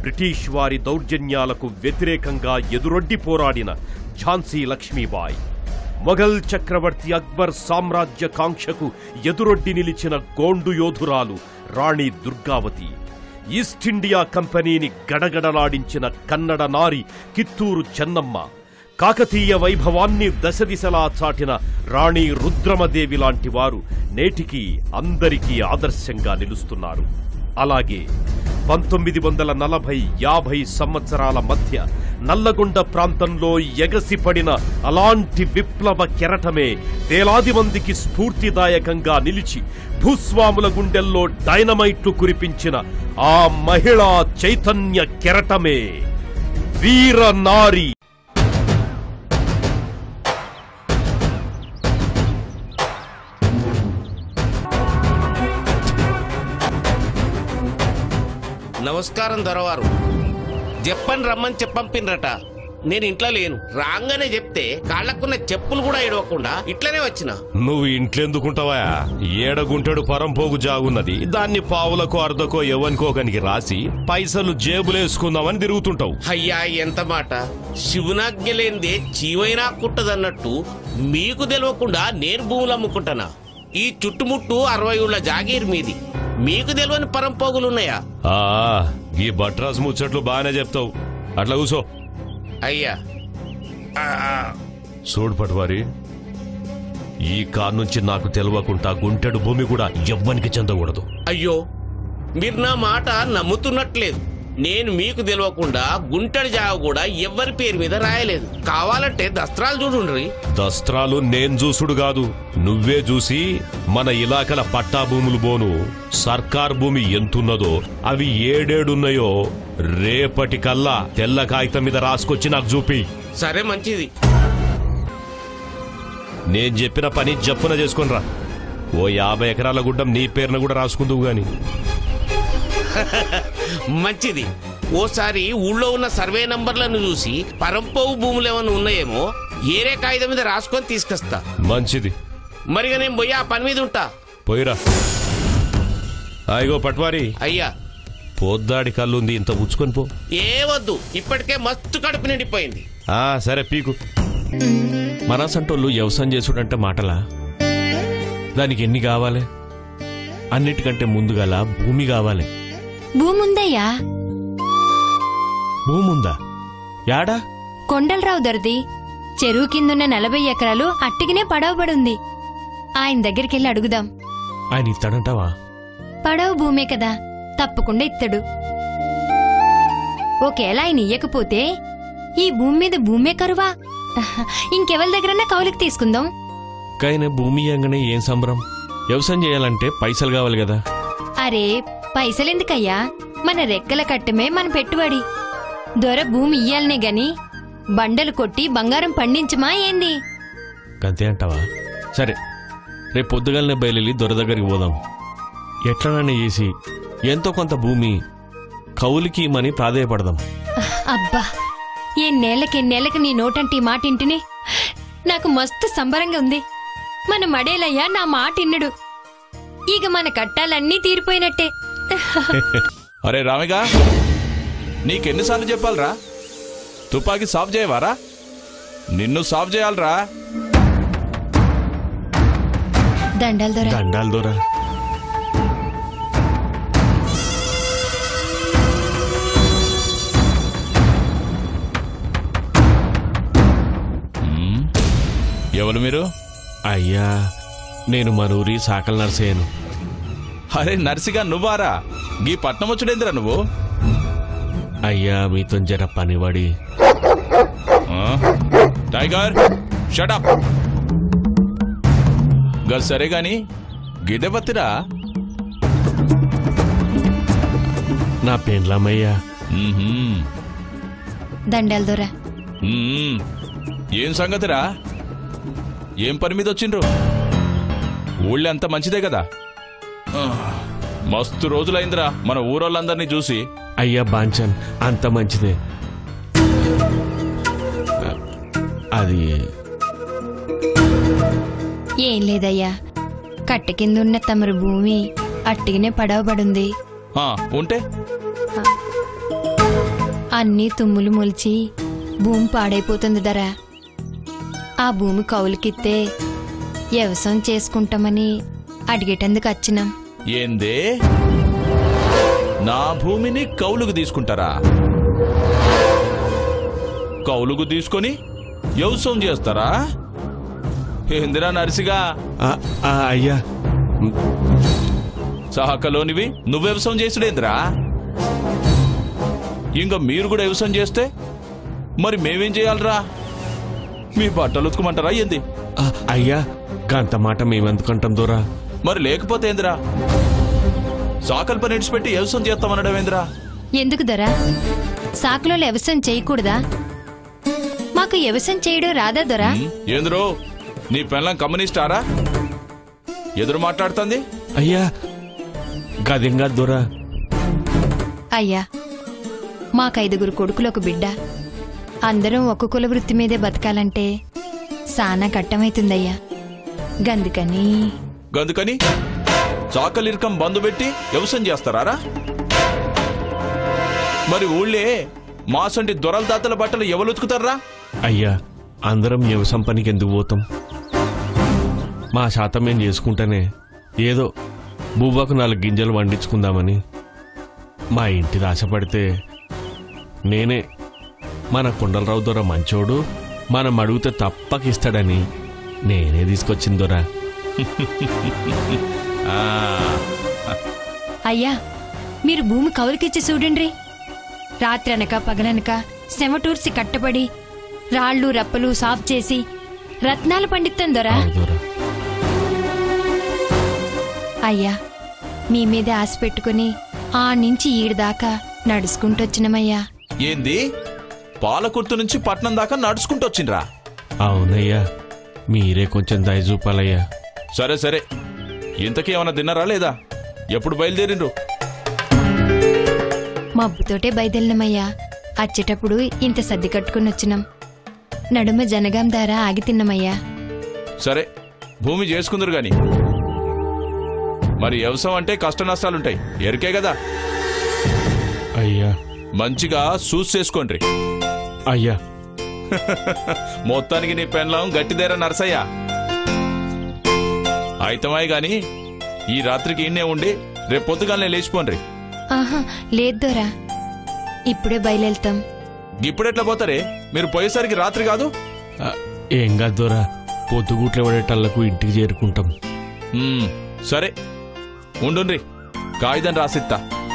British వారి దౌర్జన్యాలకు వ్యతిరేకంగా ఎదురొడ్డి పోరాడిన ఝాన్సీ లక్ష్మీబాయి మొఘల్ చక్రవర్తి అక్బర్ సామ్రాజ్య కాంక్షకు ఎదురొడ్డి నిలిచిన గోండు యోధురాలు రాణి దుర్గావతి ఈస్ట్ ఇండియా కంపెనీని గడగడలాడించిన కన్నడ నారి కిత్తూరు చెన్నమ్మ కాకతీయ వైభవాన్ని దశదిశలా చాటిన రాణి రుద్రమదేవి లాంటి వారు నేటికి అందరికీ ఆదర్శంగా నిలుస్తున్నారు అలాగే పంతొమ్మిది వందల నలభై యాభై సంవత్సరాల మధ్య నల్లగొండ ప్రాంతంలో ఎగసిపడిన అలాంటి విప్లవ కెరటమే వేలాది మందికి స్ఫూర్తిదాయకంగా నిలిచి భూస్వాముల గుండెల్లో డైనమైట్లు కురిపించిన ఆ మహిళా చైతన్య కెరటమే వీర నారి నమస్కారం దొరవారు చెప్పని రమ్మని చెప్పంపినరట నేను ఇంట్లో లేను రాగానే చెప్తే కాళ్ళకున్న చెప్పులు కూడా ఏడవకుండా ఇట్లనే వచ్చిన నువ్వు ఇంట్లెందుకుంటావా ఏడగుంటెడు పరంపోగు జాగున్నది దాన్ని పావులకో అర్ధకో ఎవనికోకనికి రాసి పైసలు జేబులేసుకుందామని తిరుగుతుంటావు అయ్యా ఎంత మాట శివునాజ్ఞ లేనిదే చీవైనా కుట్టదన్నట్టు మీకు తెలియకుండా నేను భూములు అమ్ముకుంటానా ఈ చుట్టుముట్టు అరవై ఏళ్ల జాగీర్ మీది మీకు తెలియని పరంపోగులున్నాయా ఆ ఈ బట్రాస్ ముచ్చట్లు బాగానే చెప్తావు అట్లా కూసో అయ్యా ఆ, ఆ, చూడు పట్వారి ఈ కార్ నుంచి నాకు తెలవకుండా గుంటెడు భూమి కూడా ఎవ్వనికి చెందకూడదు అయ్యో మీరు నా మాట నమ్ముతున్నట్లేదు నేను మీకు తెలియకుండా గుంటడి జాగ కూడా ఎవ్వరి పేరు మీద రాయలేదు కావాలంటే దస్త్రాలు చూడుండ్రి దస్త్రాలు నేను చూసుడు కాదు నువ్వే చూసి మన ఇలాకల పట్టా భూములు బోను సర్కార్ భూమి ఎంతున్నదో అవి ఏడేడున్నాయో రేపటికల్లా తెల్ల కాగితం మీద రాసుకొచ్చి నాకు చూపి సరే మంచిది నేను చెప్పిన పని జప్పున చేసుకునిరా ఓ యాభై ఎకరాల గుడ్డం నీ పేరున కూడా రాసుకుందువు గాని మంచిది ఓసారి ఊళ్ళో ఉన్న సర్వే నంబర్లను చూసి పరంపోవు భూములు ఏమైనా ఉన్నాయేమో ఏరే కాగితం మీద రాసుకొని తీసుకొస్తా మంచిది మరిగా నేను పోయి ఆ పని మీద ఉంటా పోయిరా అయ్యో పట్వారి అయ్యా పోద్దాడి కళ్ళుంది ఇంత ఉచ్చుకొని పో ఏ వద్దు ఇప్పటికే మస్తు కడుపు నిండిపోయింది ఆ సరే పీకు మనసంటోళ్ళు వ్యవసాయం చేసుడంటే మాటలా దానికి ఎన్ని కావాలి అన్నిటికంటే ముందుగల భూమి కావాలి భూముందయ్యా భూమి ఉందా యాడా కొండలరావు దొరది చెరువు కిందున్న నలభై ఎకరాలు అట్టిగినే పడవబడుంది ఆయన దగ్గరికెళ్ళి అడుగుదాం ఆయన ఇస్తాడంటావా పడవ భూమే కదా తప్పకుండా ఇత్తడు ఒకేలా ఆయన ఇయ్యకపోతే ఈ భూమి మీద భూమే కరువా ఇంకెవరి దగ్గరన్నా కౌలికి తీసుకుందాం కానీ భూమి ఇయ్యంగానే ఏం సంబరం వ్యవసాయం చేయాలంటే పైసలు కావాలి కదా అరే పైసలెందుకయ్యా మన రెక్కల కట్టమే మన పెట్టుబడి దొర భూమి ఇయ్యాలనే గాని బండలు కొట్టి బంగారం పండించమా ఏంది గంతే అంటావా సరే రేపు పొద్దుగాలనే బయలుదేరి దొర దగ్గరికి పోదాం ఎట్లనైనా చేసి ఎంతో కొంత భూమి కౌలికి ఇమ్మని ప్రాధేయపడదాం అబ్బా ఎన్నేళ్ళకెన్నేళ్ళకి నీ నోటంటి ఈ మాట ఇంటిని నాకు మస్తు సంబరంగా ఉంది మన మడేలయ్య నా మాట ఇన్నడు ఇక మన కట్టాలన్నీ తీరిపోయినట్టే అరే రామిగా నీకెన్నిసార్లు చెప్పాలరా తుపాకీ సాఫ్ చేయవారా నిన్ను సాఫ్ చేయాలరా దండాలు దొర దండాలు దొర మ్మ్. ఎవరు మీరు అయ్యా నేను మనూరి సాకల నర్సేయను అరే నర్సిగా నువ్వారా గీ పట్నం వచ్చుడేందిరా నువ్వు అయ్యా మీతో జర పనివాడి ఆ? టైగర్ షటప్ గర్ సరే గాని గిదెవత్తిరా నా పెండ్లమయ్యా మ్మ్హ్మ్. దండాలు దొర మ్మ్. ఏం సంగతిరా ఏం పని మీద వచ్చిండ్రు ఊళ్ళో అంత మంచిదే కదా ఆ, మస్తు రోజులైందిరా మన ఊరోళ్ళందరినీ చూసి అయ్యా బాంచన్ అంత మంచిదే అది ఏం లేదయ్యా కట్ట కింద ఉన్న తమరు భూమి అట్టిగానే పడవబడుంది ఆ, ఉంటే అన్నీ తుమ్ములు మొలిచి భూమి పాడైపోతుంది ధర ఆ భూమి కౌలుకిత్తే వ్యవసాయం చేసుకుంటామని అడిగేటందుకు వచ్చినాం ఏందే నా భూమిని కౌలుకు తీసుకుంటారా కౌలుకు తీసుకొని వ్యవసాయం చేస్తారా ఏందిరా నర్సిగా ఆ, ఆ, అయ్యా సహకలోనివి నువ్వు వ్యవసాయం చేసుడేందిరా ఇంకా మీరు కూడా వ్యవసాయం చేస్తే మరి మేమేం చేయాలరా మీ బట్టలు ఉతుకమంటారా ఏంది ఆ, అయ్యా గంత మాట మేమెందుకంటాం దూరా మరి లేకపోతే ఏందిరా సాకల్ పని ఇడిచిపెట్టి వ్యవసాయం చేస్తామనడం ఏందిరా ఎందుకు ధర సాకులో వ్యవసాయం చేయకూడదా మాకు వ్యవసాయం చేయడం రాదా దొరా ఉమ్, ఏందిరో నీ పెళ్ళం కమ్యూనిస్టారా ఎదురు మాట్లాడుతుంది అయ్యా గదింగా దూరా అయ్యా మాకైదుగురు కొడుకులకు బిడ్డ అందరం ఒక కుల వృత్తి మీదే బతకాలంటే సానా కట్టమైతుందయ్యా గందుకని గందుకని చాకలిరకం బంధు పెట్టి వ్యవసాయం చేస్తారా మరి ఊళ్ళే మాసంటి దొరల దాతల బట్టలు ఎవరు ఉతుకుతారా అయ్యా అందరం వ్యవసాయం పనికి ఎందుకు పోతాం మా శాతం ఏం చేసుకుంటేనే ఏదో బువ్వకు నాలుగు గింజలు వండించుకుందామని మా ఇంటిది ఆశపడితే నేనే మన కుండలరావు దొర మంచోడు మనం అడిగితే తప్పకిస్తాడని నేనే తీసుకొచ్చిన దొరా ఆ, అయ్యా మీరు భూమి కౌలుకిచ్చి చూడండి రాత్రనక పగలనక సెమటూర్సి కట్టబడి రాళ్ళు రప్పలు సాఫ్ చేసి రత్నాలు పండిస్తాం దొరా అవును దొరా అయ్యా మీ మీద ఆశ పెట్టుకుని ఆ నుంచి ఈడదాకా నడుచుకుంటొచ్చినమయ్యా ఏంది పాలకుర్తు నుంచి పట్నం దాకా నడుచుకుంటూ వచ్చిండ్రా అవునయ్యా మీరే కొంచెం దయ చూపాలయ్యా సరే సరే ఇంతకీ ఏమైనా తిన్నారా లేదా ఎప్పుడు బయలుదేరిండ్రు మబ్బుతోటే బయదెళ్ళినమయ్యా వచ్చేటప్పుడు ఇంత సర్ది కట్టుకుని వచ్చినాం నడుమ జనగాం దారా ఆగి తిన్నమయ్యా సరే భూమి చేసుకుందరు గాని మరి వ్యవసాయం అంటే కష్ట నష్టాలుంటాయి ఎరికే కదా అయ్యా మంచిగా చూస్ చేసుకోండి అయ్యా మొత్తానికి నీ పెన్లం గట్టిదేరా నరసయ్య అయితమాయి గాని ఈ రాత్రికి ఇన్నే ఉండి రేపు పొద్దుగానే లేచిపోండి ఆహా లేద్దోరా ఇప్పుడే బయలుదేళ్తాం ఇప్పుడెట్లా పోతారే మీరు పోయేసరికి రాత్రి కాదు ఆ, ఏం కాదు దొరా పొద్దుగూట్ల పడేటళ్లకు ఇంటికి చేరుకుంటాం మ్మ్, సరే ఉండుండ్రి కాగితం రాసిత్తా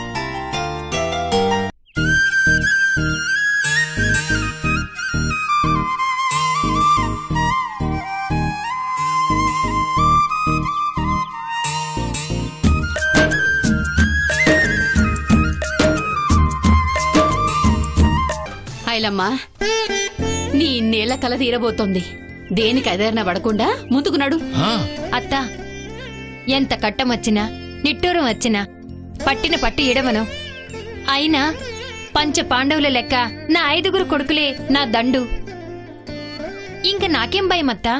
ఐలమ్మా నీ ఇన్నేళ్ల కల తీరబోతోంది దేనికి అదేరణ పడకుండా ముందుకు నడు అత్త ఎంత కట్టం వచ్చినా నిట్టూరం వచ్చినా పట్టిన పట్టు ఇడవను అయినా పంచ పాండవుల లెక్క నా ఐదుగురు కొడుకులే నా దండు ఇంక నాకేం భయం అత్తా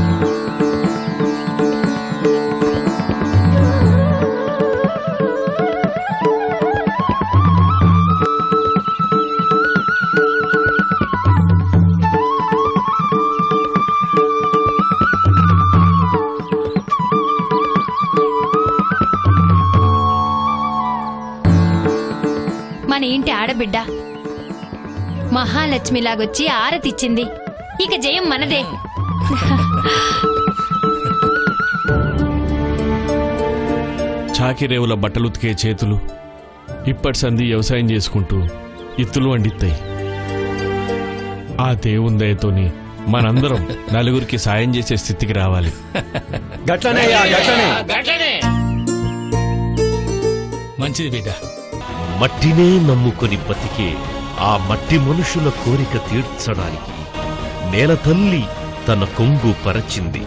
మన ఇంటి ఆడబిడ్డ మహాలక్ష్మిలాగొచ్చి ఆరతిచ్చింది ఇక జయం మనదే చాకిరేవుల బట్టలు ఉతికే చేతులు ఇప్పటి సంధి వ్యవసాయం చేసుకుంటూ ఇత్తులు వండిస్తాయి ఆ దేవుని దయతోని మనందరం నలుగురికి సాయం చేసే స్థితికి రావాలి గట్లనే అయ్యా, గట్లనే గట్లనే మంచిది బిడ్డ మట్టినే నమ్ముకొని బతికే ఆ మట్టి మనుషుల కోరిక తీర్చడానికి నేల తల్లి తన కొంగు పరచింది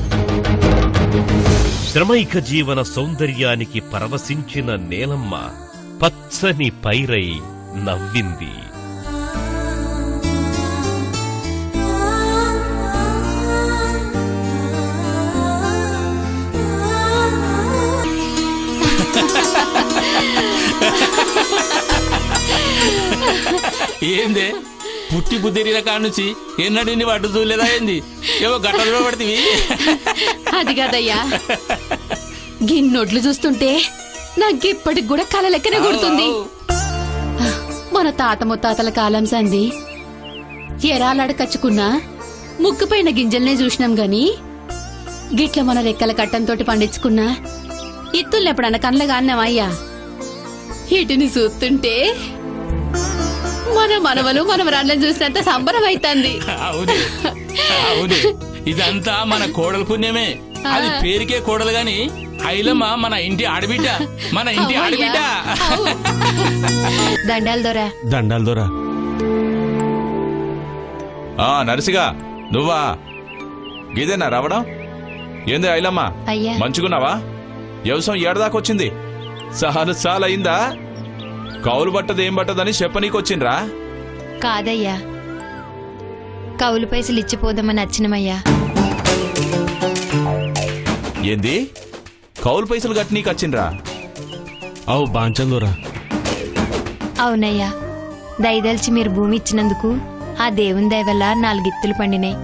శ్రమైక జీవన సౌందర్యానికి పరవశించిన నేలమ్మ పచ్చని పైరై నవ్వింది ఏందే పుట్టి బుద్ధిరిన కాడ నుంచి ఎన్నడూ నీ పట్టు చూడలేదా ఏంది ఏవో గట్టలు పడుతుంది అది కాదయ్యా గిన్నొడ్లు చూస్తుంటే నాకు ఇప్పటికి కూడా కల లెక్కనే గుర్తుంది మన తాత ముత్తాతల కాలం సంది ఎరాలాడకచ్చుకున్నా ముక్కుపైన గింజల్నే చూసినాం గాని గిట్ల మన రెక్కల కట్టంతోటి పండించుకున్నా ఇత్తుల్ని ఎప్పుడన్నా కళ్ళ కాన్నామయ్యా వీటిని చూస్తుంటే మన మనవలు మనవరాళ్ళని చూసినంత సంబరం అవుతుంది అవునే అవునే ఇదంతా మన కోడల పుణ్యమే అది పేరుకే కోడలు గాని ఐలమ్మ మన ఇంటి ఆడబిడ్డ మన ఇంటి ఆడబిడ్డ దండాలు దొరా దండాలు దొరా ఆ నరసిగా నువ్వా గిదేనా రావడం ఏంది ఐలమ్మ అయ్యా మంచుకున్నావా వ్యవసాయం ఏడదాకొచ్చింది సహాలు సాలయిందా కౌలు పట్టదు ఏం పట్టదని చెప్పనీకొచ్చిండ్రా కాదయ్యా కౌలు పైసలు ఇచ్చిపోదామని వచ్చినమయ్యా ఏంది కౌలు పైసలు కట్టి నీకు వచ్చిండ్రా అవు బాంచందోరా అవునయ్యా దయదలిచి మీరు భూమి ఇచ్చినందుకు ఆ దేవుని దయ వల్ల నాలుగిత్తులు పండినాయి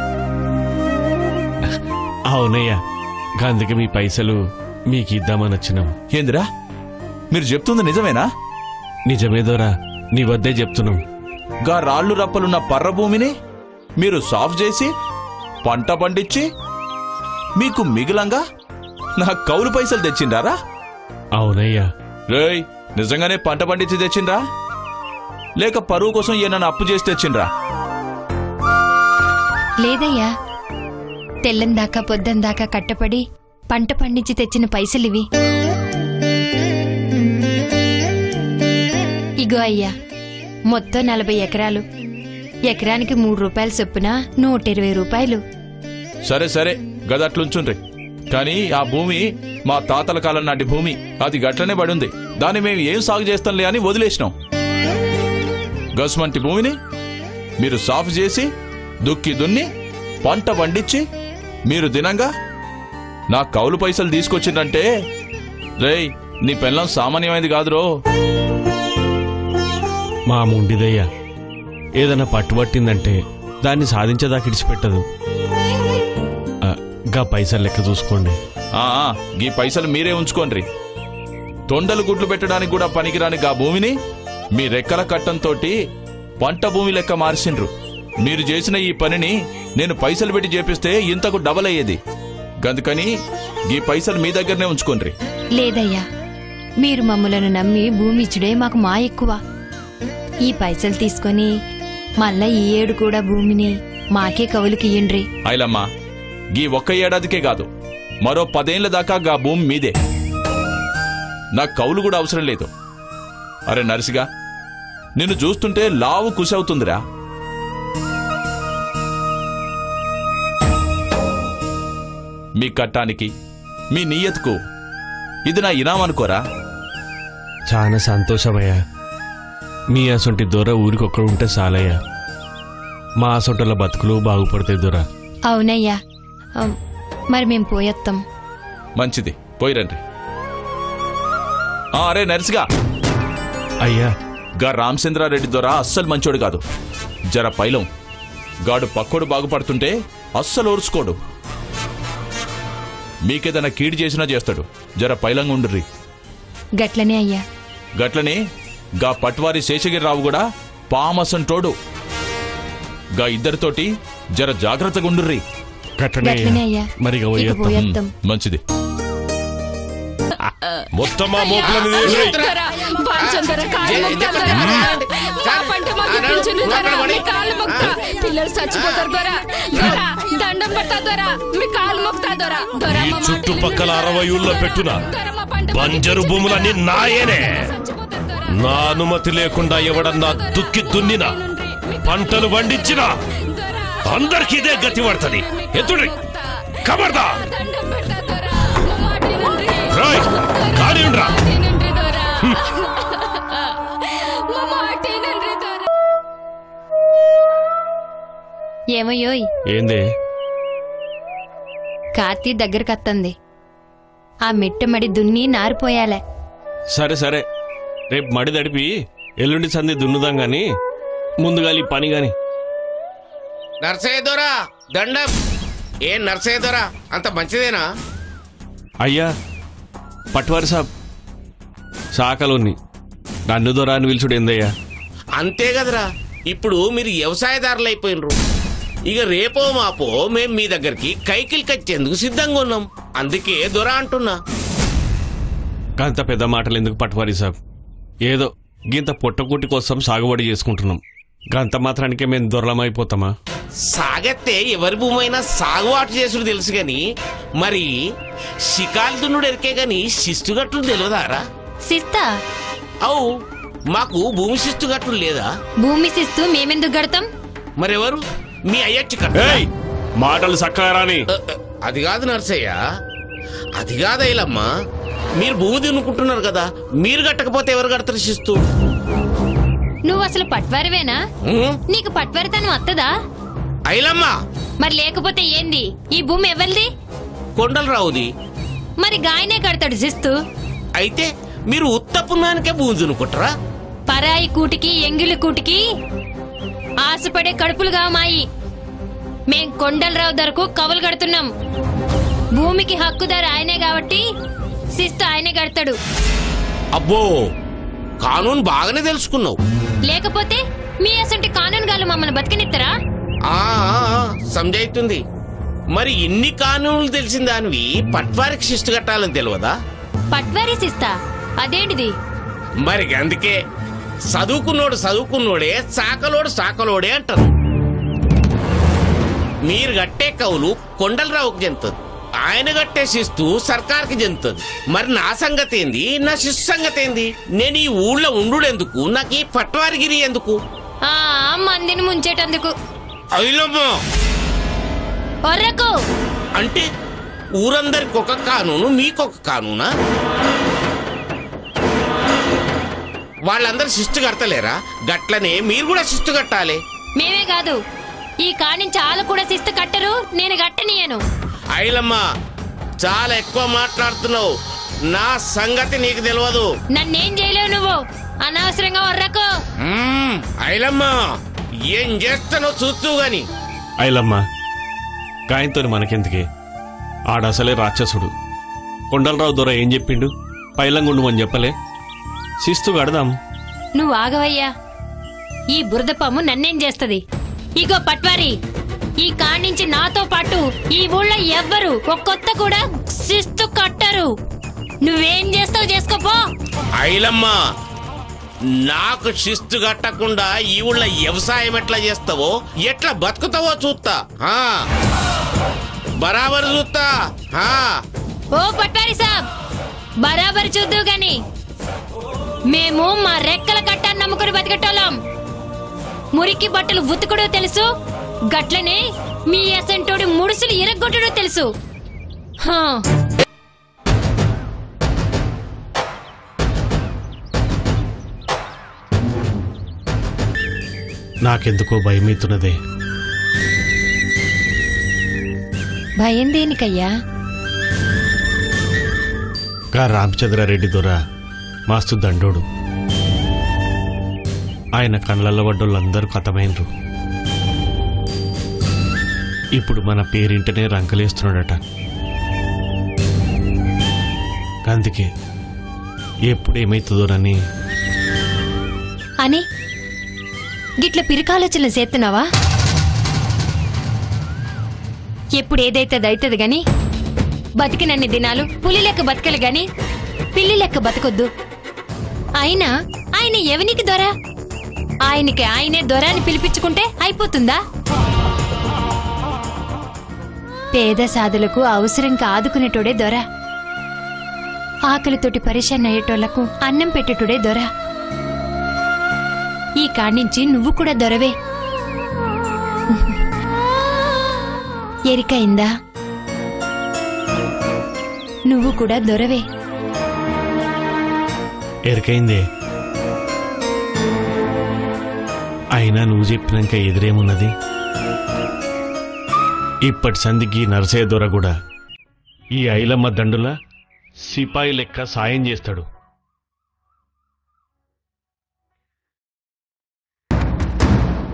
అవునయ్యా అందుకే మీ పైసలు మీకు ఇద్దామని వచ్చినాం ఏందిరా మీరు చెప్తుంది నిజమేనా నిజమేదోరా నీ వద్దే చెప్తున్నాం గా రాళ్ళు రప్పలున్న పర్ర భూమిని మీరు సాఫ్ చేసి పంట పండించి మీకు మిగిలంగా నా కౌలు పైసలు తెచ్చిండారా అవునయ్యా రేయ్ నిజంగానే పంట పండించి తెచ్చిండ్రా లేక పరువు కోసం ఏమన్నా అప్పు చేసి తెచ్చిండ్రా లేదయ్యా తెల్లందాకా పొద్దందాకా కట్టపడి పంట పండించి తెచ్చిన పైసలివి ఇగో అయ్యా మొత్తం నలభై ఎకరాలు ఎకరానికి మూడు రూపాయల చొప్పున నూట ఇరవై రూపాయలు సరే సరే గదట్లుంచుండ్రి కానీ ఆ భూమి మా తాతల కాలం నాటి భూమి అది గట్లనే పడుంది దాన్ని మేము ఏం సాగు చేస్తాంలే అని వదిలేసినాం గస్మంటి భూమిని మీరు సాఫ్ చేసి దుక్కి దున్ని పంట పండించి మీరు దినంగా నా కౌలు పైసలు తీసుకొచ్చిందంటే రేయ్ నీ పెళ్ళం సామాన్యమైనది కాదురో మా ముండిదయ్యా ఏదైనా పట్టుబట్టిందంటే దాన్ని సాధించేదాకా ఇడిచిపెట్టదు ఆ, గా పైసలు లెక్క చూసుకోండి ఆ ఆ, గీ పైసలు మీరే ఉంచుకోండ్రి తొండలు గుడ్లు పెట్టడానికి కూడా పనికిరాని గా భూమిని మీ రెక్కల కట్టంతోటి పంట భూమి లెక్క మార్చిండ్రు మీరు చేసిన ఈ పనిని నేను పైసలు పెట్టి చేపిస్తే ఇంతకు డబల్ అయ్యేది గందుకని ఈ పైసలు మీ దగ్గరనే ఉంచుకోండ్రి లేదయ్యా మీరు మమ్ములను నమ్మి భూమి ఇచ్చుడే మాకు మా ఎక్కువ ఈ పైసలు తీసుకొని మళ్ళా ఈ ఏడు కూడా భూమిని మాకే కవులుకి ఇయ్యండ్రి ఐలమ్మ గీ ఒక్క ఏడాదికే కాదు మరో పదేళ్ల దాకా గా భూమి మీదే నాకు కౌలు కూడా అవసరం లేదు అరే నర్సిగా నిన్ను చూస్తుంటే లావు కుసవుతుందిరా మీ కట్టానికి మీ నియత్కు ఇది నా ఇనాం అనుకోరా చాలా సంతోషమయ్యా మీ అసొంటి దొర ఊరికొక్కడు ఉంటే చాలయ్యా మా అసొంటల బతుకులు బాగుపడతాయి దొర అవునయ్యా ఆ, మరి మేం పోయొత్తాం మంచిది పోయిరండి ఆ, అరే నర్సిగా అయ్యా గా రామచంద్రారెడ్డి దొర అస్సలు మంచోడు కాదు జర పైలం గాడు పక్కోడు బాగుపడుతుంటే అస్సలు ఓర్చుకోడు మీకేదైనా కీడు చేసినా చేస్తాడు జర పైలంగా ఉండుర్రి గట్లనే అయ్యా గట్లనే గా పట్వారి శేషగిరిరావు కూడా పామసంటోడు గా ఇద్దరితోటి జర జాగ్రత్తగా ఉండుర్రి గట్లనే గట్లనే అయ్యా అయ్యా మరి ఇక ఇక పోయేత్తాం. పోయొత్తాం మంచిది మొత్తం మా మోపులను తీసేయ్. దొరా, బాంచం దొరా, కాళ్ళు మొక్తారు దొరా. మా పంట మాకు ఇప్పించండి దొరా, మీ కాళ్ళు మొక్తా. పిల్లలు చచ్చిపోతారు దొరా. దొరా, దండం పెడతా దొరా, మీ కాళ్ళు మొక్తా దొరా. దొరా, ఈ మా మాట చుట్టుపక్కల వినండి అరవై ఊళ్ళో పెట్టున దొరా, మా పంట మాకు బంజరు ఇప్పించండి భూములన్నీ దొరా. నాయనే చచ్చిపోతారు దొరా. నా అనుమతి లేకుండా ఎవడన్నా దుక్కి దున్నినా పంటలు పండించినా దొరా, అందరికీ ఇదే గతి పడుతుంది ఎత్తుడి మొక్తా. కబర్దా దండం పెడతా దొరా. మా మాట వినండి. రాయ్ కానివ్వండ్రా వినండి దొరా. మా మాట వినండి దొరా. ఏమయ్యోయ్ ఏందే కార్తీ దగ్గరకు అత్తంది ఆ మెట్టు మడి దున్ని నారిపోయాలే సరే సరే రేపు మడి తడిపి ఎల్లుండి సంధి దున్నుదాం గాని ముందుగా ఈ పని గాని నర్సయ్య దొరా దండం ఏం నర్సయ్య దొరా అంత మంచిదేనా అయ్యా పట్వారి సాబ్ శాఖలోని నన్ను దొరా అని పిలుచుడు ఏందయ్యా అంతే కదరా ఇప్పుడు మీరు వ్యవసాయదారులు అయిపోయినరు ఇక రేపో మాపో మేం మీ దగ్గరికి కైకిల్ కచ్చేందుకు సిద్ధంగా ఉన్నాం అందుకే దొర అంటున్నా అంత పెద్ద మాటలు ఎందుకు పట్వారి సాబ్ ఏదో గింత పొట్టకూటి కోసం సాగుబడి చేసుకుంటున్నాం గంత మాత్రానికే మేము దొరలమైపోతామా సాగత్తే ఎవరి భూమి అయినా సాగుబాటు చేసుడు తెలుసు గాని మరి షికాలు దున్నుడు ఎరికే గాని శిస్తుగట్లు తెలియదారా శిస్తా అవు మాకు భూమి శిస్తుగట్లు లేదా భూమి శిస్తూ మేమెందుకు గడతాం మరెవరు మీ అయ్యచ్చి కట్ట ఏయ్ మాటలు చక్కగా రాని అది కాదు నర్సయ్య అది కాదు ఐలమ్మా మీరు భూమి దున్నుకుంటున్నారు కదా మీరు కట్టకపోతే ఎవరు కడతారు శిస్తు నువ్వు అసలు పట్వారివేనా ఉం? నీకు పట్వారితనం వత్తదా ఐలమ్మా మరి లేకపోతే ఏంది ఈ భూమి ఎవరిది కొండలు రావుది మరి గాయనే కడతాడు శిస్తు అయితే మీరు ఉత్త పుణ్యానికే భూమి దున్నుకుంటారా పరాయి కూటికి ఎంగిలి కూటికి ఆశపడే కడుపులుగా మాయి మేం కొండలరావు ధరకు కవలు కడుతున్నాం భూమికి హక్కుదారు ఆయనే కాబట్టి శిస్తు ఆయనే కడతాడు అబ్బో కానూన్ బాగానే తెలుసుకున్నావు లేకపోతే మీ అసంటి కానూన్ గాలు మమ్మల్ని బతికినిత్తరా ఆ ఆ, ఆ, సంజయితుంది మరి ఇన్ని కానూన్లు తెలిసిన దానివి పట్వారికి శిస్తు కట్టాలని తెలియదా పట్వారీ శిస్తా అదేంటిది మరి అందుకే చదువుకున్నోడు చదువుకున్నోడే సాకలోడు సాకలోడే అంటారు మీరు కట్టే కవులు కొండలరావుకి చెందుతుంది ఆయన కట్టే శిస్తు సర్కార్కి చెందుతుంది మరి నా సంగతి ఏంది నా శిస్తు సంగతి ఏంది నేను ఈ ఊళ్ళో ఉండుడెందుకు నాకు ఈ పట్వారిగిరి ఎందుకు ఆ మందిని ముంచేటందుకు అయిలమ్మా ఒర్రకు అంటే ఊరందరికి ఒక కానూను మీకొక కానూనా వాళ్ళందరూ శిస్తు కడతలేరా గట్లనే మీరు కూడా శిస్తు కట్టాలి మేమే కాదు ఈ కానించి ఆలు కూడా శిస్తు కట్టరు నేను కట్టనియను ఐలమ్మ చాలా ఎక్కువ మాట్లాడుతున్నావు నా సంగతి నీకు తెలియదు నన్నేం చేయలేవు నువ్వు అనవసరంగా వర్రకు మ్మ్, ఐలమ్మ ఏం చేస్తానో చూస్తూ గాని ఐలమ్మ గాయంతో మనకెందుకే ఆడసలే రాక్షసుడు కొండలరావు దొర ఏం చెప్పిండు పైలంగుండు చెప్పలే శిస్తు కడదాం నువ్వు ఆగవయ్యా ఈ బురద పాము నన్నేం చేస్తది ఇగో పట్వారి ఈ కానించి నాతో పాటు ఈ ఊళ్ళో ఎవ్వరు ఒక్కొత్త కూడా శిస్తు కట్టరు నువ్వేం చేస్తావు చేసుకోపో ఐలమ్మ నాకు శిస్తు కట్టకుండా ఈ ఊళ్ళో వ్యవసాయం ఎట్లా చేస్తావో ఎట్లా బతుకుతావో చూస్తా ఆ. బరాబర్ చూస్తా ఆ. ఓ పట్వారి సాబ్ బరాబర్ చూద్దు గాని మేము మా రెక్కల కట్టాన్ని నమ్ముకుని బతికెట్టోళ్ళం మురికి బట్టలు ఉతుకుడు తెలుసు గట్లనే మీ అసంటోడి ముడుసులు ఇరగొట్టుడు తెలుసు హా నాకెందుకో భయమవుతున్నదే భయం దేనికయ్యా గా రామచంద్రారెడ్డి దొర మాస్తు దండోడు ఆయన కళ్ళల్లో పడ్డోళ్ళందరూ కథమైనరు ఇప్పుడు మన పేరింటనే రంకలేస్తున్నాడట అందుకే ఎప్పుడు ఏమైతుందోనని అని గిట్ల పిరికాలోచనలు చేస్తున్నావా ఎప్పుడు ఏదైతుంది అవుతుంది గాని బతికినన్ని దినాలు పులి లెక్క బతకలు గాని పిల్లి లెక్క బతకొద్దు అయినా ఆయన ఎవనికి దొర ఆయనకి ఆయనే దొర అని పిలిపించుకుంటే అయిపోతుందా పేద సాధులకు అవసరంకి ఆదుకునేటోడే దొర ఆకలితోటి పరిశాన్ అయ్యేటోళ్లకు అన్నం పెట్టేటోడే దొర ఈ కాడ్నించి నువ్వు కూడా దొరవే ఎరికైందా నువ్వు కూడా దొరవే ఎరకైందే అయినా నువ్వు చెప్పినాక ఎదురేమున్నది ఇప్పటి సంధికి నరసయ్య దొర కూడా ఈ ఐలమ్మ దండుల సిపాయి లెక్క సాయం చేస్తాడు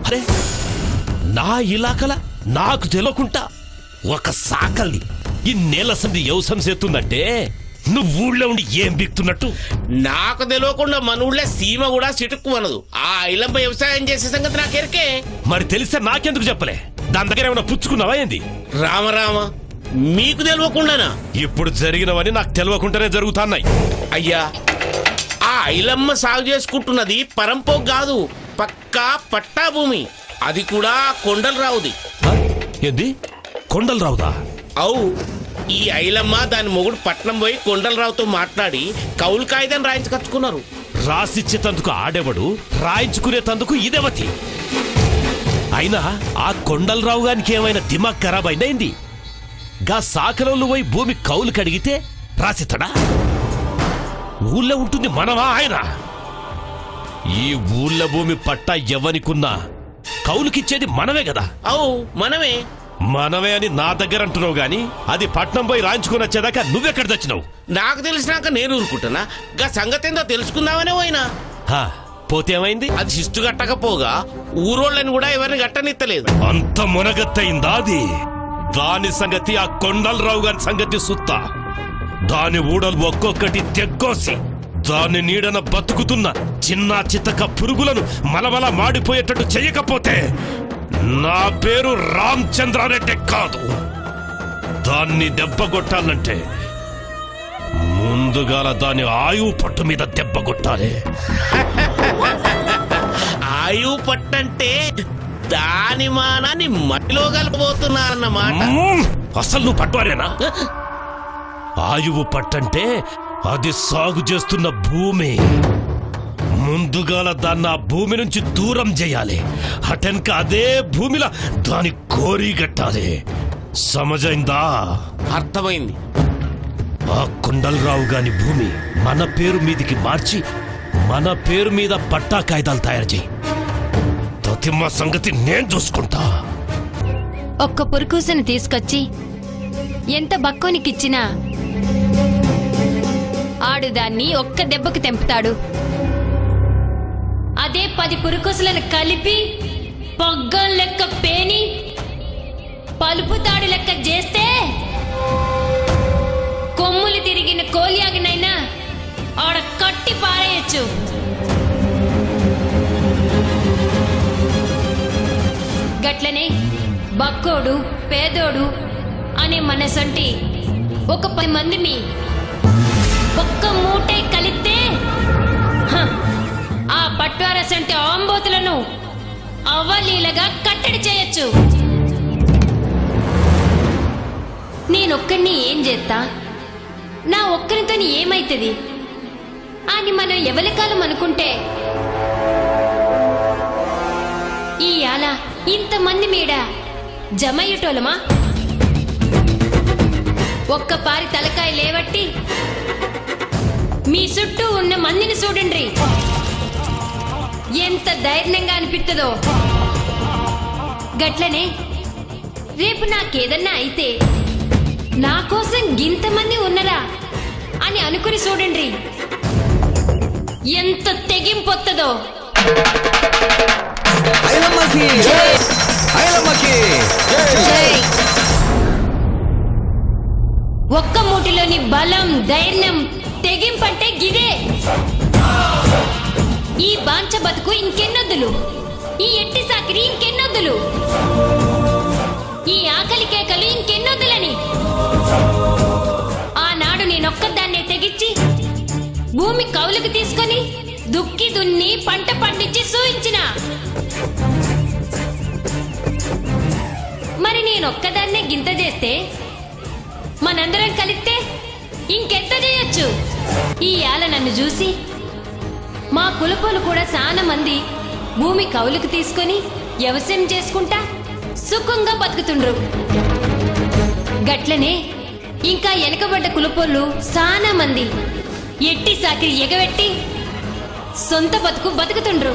అరే నా ఇలాకల నాకు తెలియకుండా ఒక సాకల్ని ఈ నేల సంది వ్యవసాయం చేస్తుందంటే నువ్వు ఊళ్ళో ఉండి ఏం బిక్తున్నట్టు నాకు తెలియకుండా మన ఊళ్ళో సీమ కూడా సిటుక్కు అనదు ఆ ఐలమ్మ వ్యవసాయం చేసే సంగతి నాకెరకే మరి తెలిస్తే నాకెందుకు చెప్పలే దాని దగ్గర ఏమైనా పుచ్చుకున్నావా ఏంది రామరామ మీకు తెలియకుండానా ఇప్పుడు జరిగినవని నాకు తెలియకుండానే జరుగుతున్నాయి అయ్యా ఆ ఐలమ్మ సాగు చేసుకుంటున్నది పరంపోకు కాదు పక్కా పట్టా భూమి అది కూడా కొండలు రావుది ఏంది కొండలు రావుదా అవు ఈ ఐలమ్మ దాని మొగుడు పట్నం పోయి కొండలరావుతో మాట్లాడి కౌలు కాయిదాన్ని రాయించుకొచ్చుకున్నారు రాసిచ్చేతందుకు ఆడెవడు రాయించుకునేతందుకు ఇదేవతి అయినా ఆ కొండలరావు గానికి ఏమైనా దిమాగ్ ఖరాబ్ అయింది గా సాకలోళ్ళు పోయి భూమి కౌలు కడిగితే రాసిత్తడా ఊళ్ళో ఉంటుంది మనమా ఆయన ఈ ఊళ్ళ భూమి పట్టా ఎవనికున్నా కౌలుకిచ్చేది మనమే కదా అవు మనమే మనమే అని నా దగ్గర అంటున్నావు గాని అది పట్నం పోయి రాయించుకుని వచ్చేదాకా నువ్వెక్కడ తెచ్చినావు నాకు తెలిసినాక నేను ఊరుకుంటున్నా గా సంగతి ఏందో తెలుసుకుందామనే పోయినా హా, పోతే ఏమైంది అది శిస్తు కట్టకపోగా ఊరోళ్ళని కూడా ఎవరిని గట్టనిత్తలేదు అంత మునగత్తయిందా అది దాని సంగతి ఆ కొండలరావు గారి సంగతి సుత్తా దాని ఊడలు ఒక్కొక్కటి తెగ్గోసి దాని నీడన బతుకుతున్న చిన్న చితక పురుగులను మలమల మాడిపోయేటట్టు చెయ్యకపోతే నా పేరు రామచంద్రారెడ్డి కాదు దాన్ని దెబ్బ కొట్టాలంటే ముందుగాల దాని ఆయువు పట్టు మీద దెబ్బ కొట్టాలి ఆయువు పట్టంటే దాని మానాన్ని మట్టిలో కలపబోతున్నారన్నమాట మ్మ్! అసలు నువ్వు పట్టువారేనా ఆయువు పట్టంటే అది సాగు చేస్తున్న భూమి ముందుగాల దాన్ని ఆ భూమి నుంచి దూరం చేయాలి అటెన్క అదే భూమిలో దాని కోరి కట్టాలి సమజైందా అర్థమైంది ఆ కుండలరావు గాని భూమి మన పేరు మీదికి మార్చి మన పేరు మీద పట్టా కాగితాలు తయారు చేయి తతిమ్మ సంగతి నేను చూసుకుంటా ఒక్క పురుకూసని తీసుకొచ్చి ఎంత బక్కోనికిచ్చినా ఆడు దాన్ని ఒక్క దెబ్బకు తెంపుతాడు అదే పది పురుకుసులను కలిపి పగ్గం లెక్క పేని పలుపు తాడు లెక్క చేస్తే కొమ్ములు తిరిగిన కోలియాగినైనా ఆడ కట్టి పారేయచ్చు గట్లనే బక్కోడు పేదోడు అనే మనసొంటి ఒక పది మంది మీ ఒక్క మూటే కలిస్తే హ, ఆ పట్వారసంటి ఆంబోతులను అవలీలగా కట్టడి చేయొచ్చు నేనొక్కడిని ఏం చేస్తా నా ఒక్కరితోని ఏమైతుంది అని మనం ఎవరి కాలం అనుకుంటే ఈ ఆల ఇంతమంది మీడ జమయ్యటోలమా ఒక్క పారి తలకాయ లేవట్టి మీ చుట్టూ ఉన్న మందిని చూడండి ఎంత ధైర్యంగా అనిపిస్తుందో గట్లనే రేపు నాకేదన్నా అయితే నా కోసం గింతమంది ఉన్నరా అని అనుకుని చూడండి ఎంత తెగింపొత్తదో ఐలమ్మకి ఐలమ్మకి ఒక్క మూటిలోని బలం ధైర్యం తెగింపంటే గిదే ఈ బాంచ బతుకు ఇంకెన్నొద్దులు ఈ ఎట్టి సాకిరి ఇంకెన్నొద్దులు ఈ ఆకలి కేకలు ఇంకెన్నొద్దులని ఆనాడు నేనొక్కదాన్నే తెగిచ్చి భూమి కౌలుకు తీసుకొని దుక్కి దున్ని పంట పండించి సూయించిన మరి నేనొక్కదాన్నే గింత చేస్తే మనందరం కలిస్తే ఇంకెంత చేయొచ్చు ఈ ఆల నన్ను చూసి మా కులపోలు కూడా చాలా మంది భూమి కౌలుకు తీసుకొని వ్యవసాయం చేసుకుంటా సుఖంగా బతుకుతుండ్రు గట్లనే ఇంకా వెనకబడ్డ కులపోళ్ళు చాలా మంది ఎట్టి సాకిరి ఎగబెట్టి సొంత బతుకు బతుకుతుండ్రు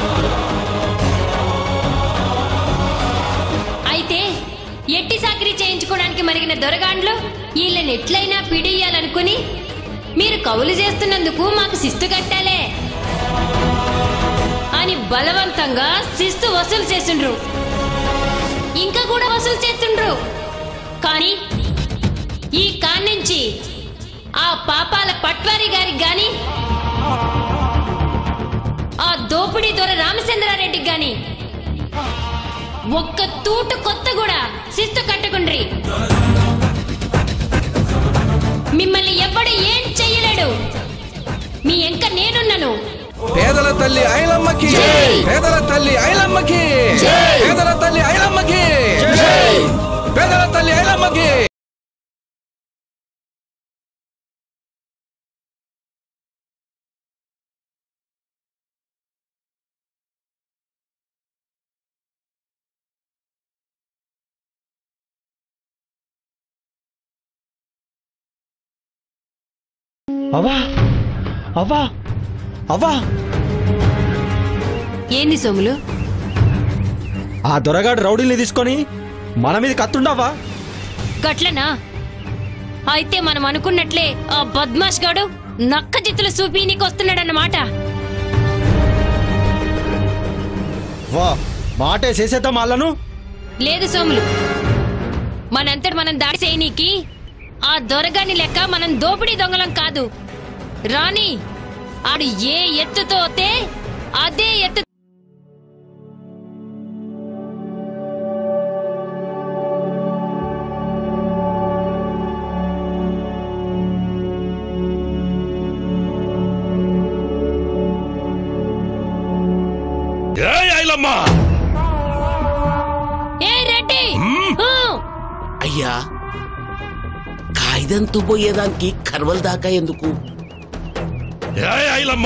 అయితే ఎట్టి సాకిరీ చేయించుకోవడానికి మరిగిన దొరగాండ్లు వీళ్ళని ఎట్లయినా పిడియాలనుకుని మీరు కౌలు చేస్తున్నందుకు మాకు శిస్తు కట్టాలే అని బలవంతంగా శిస్తు వసూలు చేసిండ్రు ఇంకా కూడా వసూలు చేస్తుండ్రు కానీ ఈ కాన్నించి ఆ పాపాల పట్వారి గారికి గాని ఆ దోపిడీ దొర రామచంద్రారెడ్డికి గాని ఒక్క తూటు కొత్త కూడా శిస్తు కట్టుకుండ్రి మిమ్మల్ని ఎవ్వడు ఏం చెయ్యలేడు మీ ఎంక నేనున్నాను పేదల తల్లి ఐలమ్మకి పేదల తల్లి ఐలమ్మకి పేదల తల్లి ఐలమ్మకి పేదల తల్లి ఐలమ్మకి అవ్వా అవ్వా అవ్వా ఏంది సోములు ఆ దొరగాడు రౌడీల్ని తీసుకొని మన మీద కత్తుండవా గట్లనా అయితే మనం అనుకున్నట్లే ఆ బద్మాష్ గాడు నక్క జిత్తులు చూపి నీకు వస్తున్నాడన్నమాట వా మాటే చేసేద్దాం వాళ్ళను లేదు సోములు మనంతటి మనం దాడి చేయనీకి ఆ దొరగాని లెక్క మనం దోపిడీ దొంగలం కాదు రాణి ఆడు ఏ ఎత్తుతో వస్తే అదే ఎత్తు ఏ ఐలమ్మ ఏ రెడ్డి ఊ, అయ్యా కాగితంతో పోయేదానికి కర్వల దాకా ఎందుకు ఏ ఐలమ్మ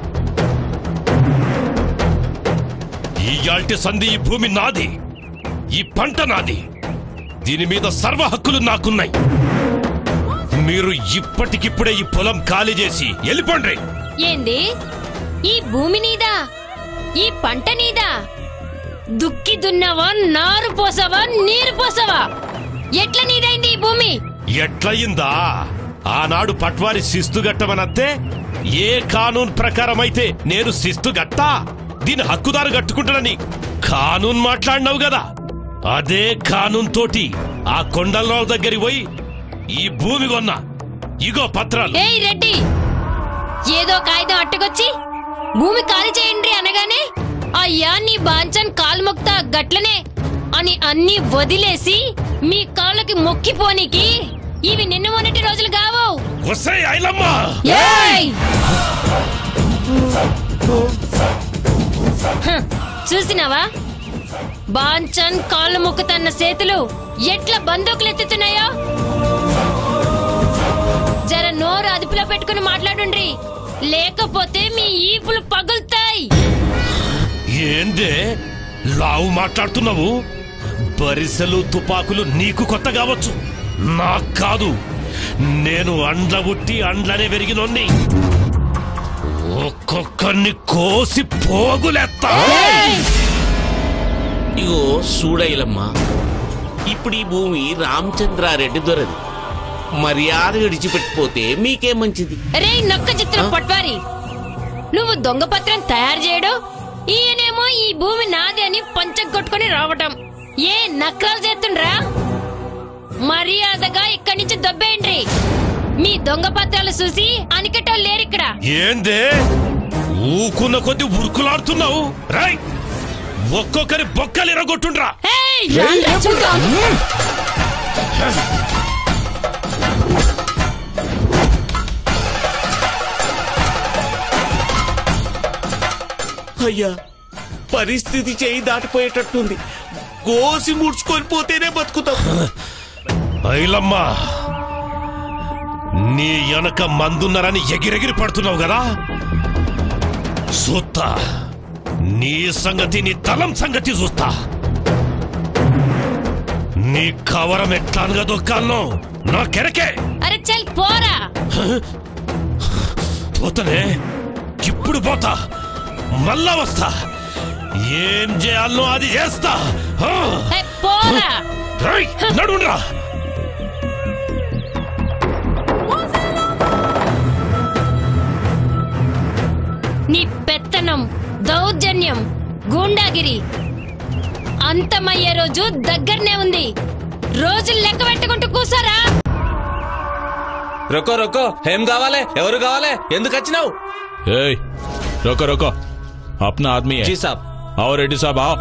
ఈ యాల్టి సంధి ఈ భూమి నాది ఈ పంట నాది దీని మీద సర్వ హక్కులు నాకున్నాయి మీరు ఇప్పటికిప్పుడే ఈ పొలం ఖాళీ చేసి వెళ్ళిపోండి ఏంది ఈ భూమి నీదా ఈ పంట నీదా దుక్కి దున్నావా నారు పోసావా నీరు పోసావా ఎట్లా నీదైంది ఈ భూమి ఎట్లయిందా ఆనాడు పట్వారి శిస్తు గట్టమనత్తే ఏ కానూన్ ప్రకారం అయితే నేను శిస్తు గట్టా దీని హక్కుదారు కట్టుకుంటానని కానూన్ మాట్లాడినావు కదా అదే కానూన్ తోటి ఆ కొండలరావు దగ్గరికి పోయి ఈ భూమి కొన్నా ఇగో పత్రాలు ఏయ్ రెడ్డి ఏదో కాగితం అట్టుకొచ్చి భూమి ఖాళీ చేయండి అనగానే అయ్యా నీ బాంచన్ కాలు మొక్తా గట్లనే అని అన్ని వదిలేసి మీ కాళ్ళకి మొక్కిపోనికి ఇవి నిన్న మొన్నటి రోజులు కావు వస్తాయి ఐలమ్మ ఏయ్! హ, చూసినావా బాంచన్ కాళ్ళు మొక్కుతున్న చేతులు ఎట్లా బందూకులు ఎత్తుతున్నాయో జర నోరు అదుపులో పెట్టుకుని మాట్లాడుండ్రి లేకపోతే మీ ఈపులు పగులుతాయి ఏందే లావు మాట్లాడుతున్నావు బరిసెలు తుపాకులు నీకు కొత్త కావచ్చు నాకు కాదు నేను అండ్ల ఉట్టి అండ్లనే పెరిగినోన్ని ఒక్కొక్కరిని కోసి పోగులేస్తా ఇగో సూడైలమ్మా ఇప్పుడు ఈ భూమి రామచంద్రారెడ్డి దొరది మర్యాద విడిచిపెట్టిపోతే మీకే మంచిది రే నొక్క చిత్రం పట్వారి నువ్వు దొంగ పత్రం తయారు చేయడం ఈయనేమో ఈ భూమి నాది అని పంచం కొట్టుకుని రావటం ఏ నక్కలు చేస్తుండ్రా మర్యాదగా ఇక్కడి నుంచి దొబ్బేయండి మీ దొంగ పత్రాలు చూసి అనికటోళ్ళు లేరు ఇక్కడ ఏందే ఊకున్న కొద్ది ఉరుకులాడుతున్నావు రై ఒక్కొక్కరి బొక్కలు ఎరగొట్టుండ్రా ఏయ్, రాండ్రా చూద్దాం. అయ్యా పరిస్థితి చేయి దాటిపోయేటట్టుంది గోసి ముడుచుకొని పోతేనే బతుకుతాం ఐలమ్మ నీ వెనక మందున్నారని ఎగిరెగిరి పడుతున్నావు కదా చూస్తా నీ సంగతి నీ తలం సంగతి చూస్తా నీ కవరం ఎట్లానుగా దొక్కాలను నా కెరకే అరే చల్ పోరా పోతనే ఇప్పుడు పోతా మళ్ళా వస్తా ఏం చేయాలనో అది చేస్తా ఆ! ఏ, పోరా రేయ్, నడుండ్రా నీ పెత్తనం దౌర్జన్యం గూండాగిరి అంతమయ్యే రోజు దగ్గరనే ఉంది రోజులు లెక్క పెట్టుకుంటూ కూసారా రొక్కో రొక్కో ఏం కావాలి ఎవరు కావాలి ఎందుకు వచ్చినావు ఏయ్ रोको रोको अपना आदमी है जी साहब आओ रेड्डी साहब आओ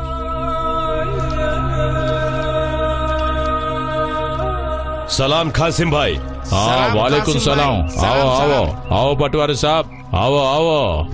సలాం ఖాసిం భాయ్ हाँ सलाम वालेकुम कासिम सलाम भाई, आओ सलाम, आओ सलाम। आओ पटवारी साहब आओ आओ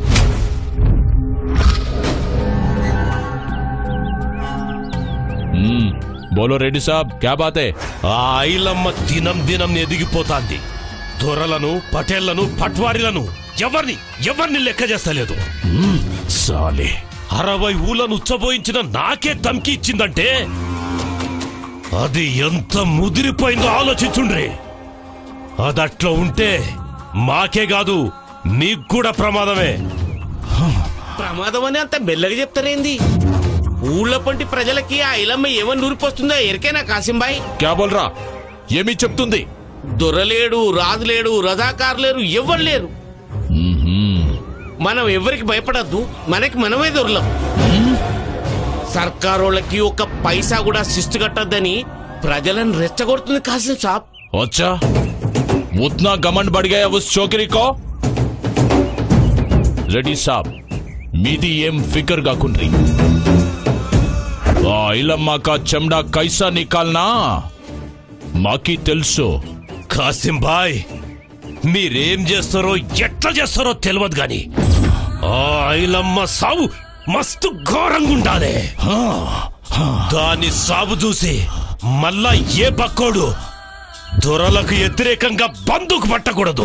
हम्म बोलो रेड्डी साहब क्या बात है ఆ ఐలమ్మ దినం దినం ఎదిగిపోతాంది దొరలను పటేళ్లను పట్వారీలను ఎవరిని ఎవరిని లెక్క చేస్తలేదు साले అరవై ఊళ్ళను ఉచ్చబోయించిన నాకే ధమ్కి ఇచ్చిందంటే అది ఎంత ముదిరిపోయిందో ఆలోచించుండ్రి అదట్లా ఉంటే మాకే కాదు నీకు కూడా ప్రమాదమే ప్రమాదం అని అంత మెల్లగా చెప్తారేంది ఊళ్ళో పొంటి ప్రజలకి ఆ ఇలమ్మ ఏమని నూరిపోస్తుందో ఎరికైనా కాసింబాయ్ क्या बोल रहा ఏమి చెప్తుంది దొరలేడు రాజు లేడు రజాకారు లేరు ఎవరు లేరు మనం ఎవరికి భయపడద్దు మనకి మనమే దొరలం సర్కారోళ్ళకి ఒక పైసా కూడా శిస్తు కట్టద్దని ప్రజలను రెచ్చగొడుతుంది కాసిం సాబ్ अच्छा उतना घमंड बढ़ गया उस छोकरी को రెడ్డి సాబ్ మీది ఏం ఫికర్ కాకుండ్రి ఆ ఇలమ్మాక చెమ్డా కైసా నికాల్నా మాకి తెలుసు కాసిం భాయ్ మీరేం చేస్తారో ఎట్లా చేస్తారో తెలియదు గాని ఆ ఐలమ్మ సావు మస్తు ఘోరంగా ఉండాలి దాని సాగు చూసి మళ్ళా ఏ పక్కోడు దొరలకు వ్యతిరేకంగా బందుకు పట్టకూడదు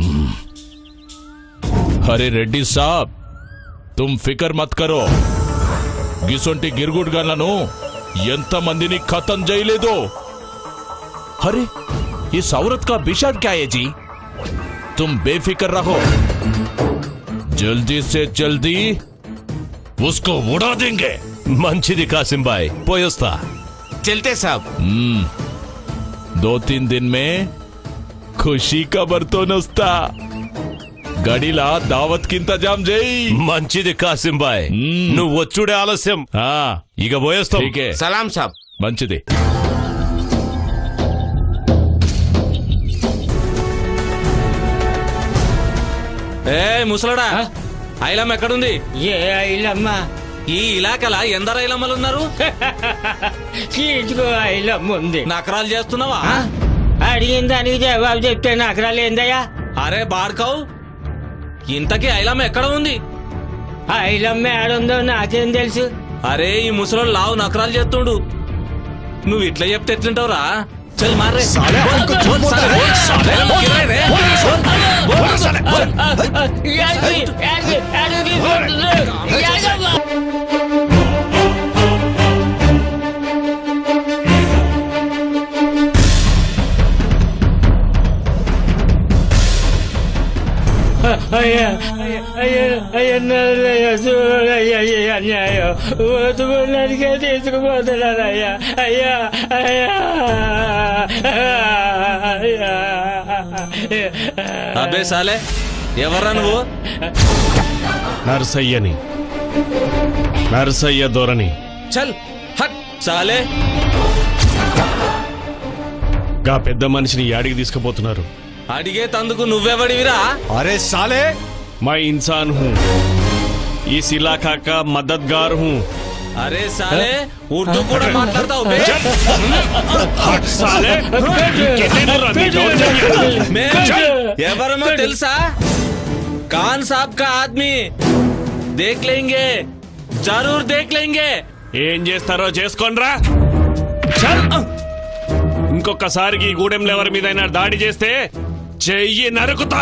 అరే రెడ్డి సాబ్ తుమ్ ఫికర్ మత్ కరో గిసొంటి గిరుగుడ్ గన్లను ఎంత మందిని ఖతం చేయలేదు అరే ఈ సౌరత్ కా బిషాద్ క్యా है जी तुम बेफिक्र रहो जल्दी से जल्दी ఉస్కో ఉడా దేంగే మంచిది కాసిం భాయ్ పోయొస్తా చెల్తే సాబ్ हम्म, दो तीन दिन में खुशी खबर तो नस्ता గడిలా దావత్ కి ఇంతజాం చేయి మంచిది కాసిం భాయ్ మ్మ్. నువ్వు వచ్చుడే ఆలస్యం ఆ, ఇక పోయేస్తాం ఠీకే సలాం సాబ్ మంచిది ఏ ముసలడా ఐలమ్మ ఎక్కడుంది ఏ ఐలమ్మ ఈ ఇలాకలా ఎందరు ఐలమ్మలు ఉన్నారు చీచుకో ఐలమ్మ ఉంది నకరాలు చేస్తున్నావా అడిగిన దానికి జవాబు చెప్తే నకరాలు ఏందయ్యా అరే బార్కవ్ ఇంతకీ ఐలమ్మ ఎక్కడ ఉంది ఐలమ్మ ఏడుందో నాకేం తెలుసు అరే ఈ ముసలోడు లావు నకరాలు చేస్తుండు నువ్వు ఇట్లా చెప్తే ఎట్లుంటావురా చల్ మారే ఏంటి? ఏంటి? అడుగు తీసుకుంటున్నావు? ఏంటమ్మా? అయ్యా అయ్యా అయ్యా నల్లయ్య చూడయ్యా ఈ అన్యాయం ఓతుకున్నదికే తీసుకుపోతున్నాను అయ్యా అయ్యా అయ్యా అయ్యా అబ్బే సాలే ఎవరా నువ్వు నర్సయ్యని నర్సయ్య దొరని చల్ హట్ సాలే గా పెద్ద మనిషిని యాడికి తీసుకుపోతున్నారు అడిగే తందుకు నువ్వెవడివిరా अरे साले मैं इंसान हूँ इस इलाका का मददगार हूँ అరే సాలే ఉర్దూ కూడా మాట్లాడతావు బే साले మేం ఎవరమో తెలుసా ఖాన్ సాబ్ కా ఆద్మీ దేఖ్ లేంగే జరూర్ దేఖ్ లేంగే ఏం చేస్తారో చేసుకోండ్రా చల్ ఇంకొకసారికి ఈ గూడెంలో ఎవరి మీదైనా దాడి చేస్తే చెయ్యి నరుకుతా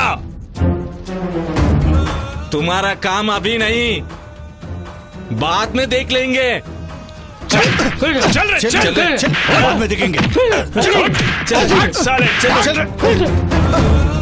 तुम्हारा काम अभी नहीं बाद में देख लेंगे चल चल रे चल, चल, बाद में देखेंगे चल साले चल चल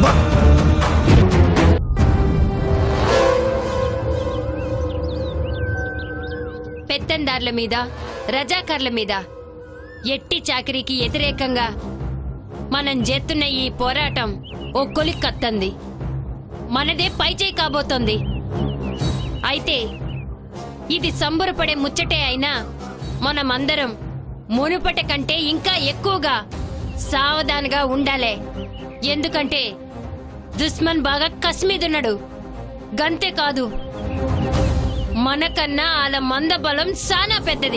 పెత్తందార్ల మీద రజాకార్ల మీద ఎట్టి చాకరీకి వ్యతిరేకంగా మనం చేస్తున్న ఈ పోరాటం ఓ కొలిక్కత్తంది మనదే పైచేయి కాబోతోంది అయితే ఇది సంబరపడే ముచ్చటే అయినా మనమందరం మునుపటి కంటే ఇంకా ఎక్కువగా సావధానంగా ఉండాలే ఎందుకంటే దుష్మన్ బాగా కసిమీదున్నాడు గంతే కాదు మనకన్నా వాళ్ళ మంద బలం చాలా పెద్దది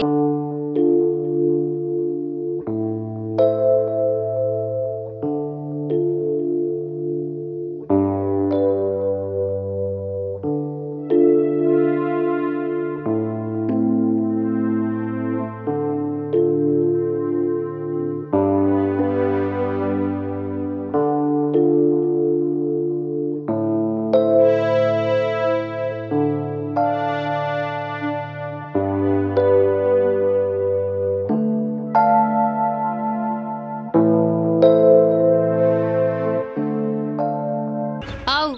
ఆవు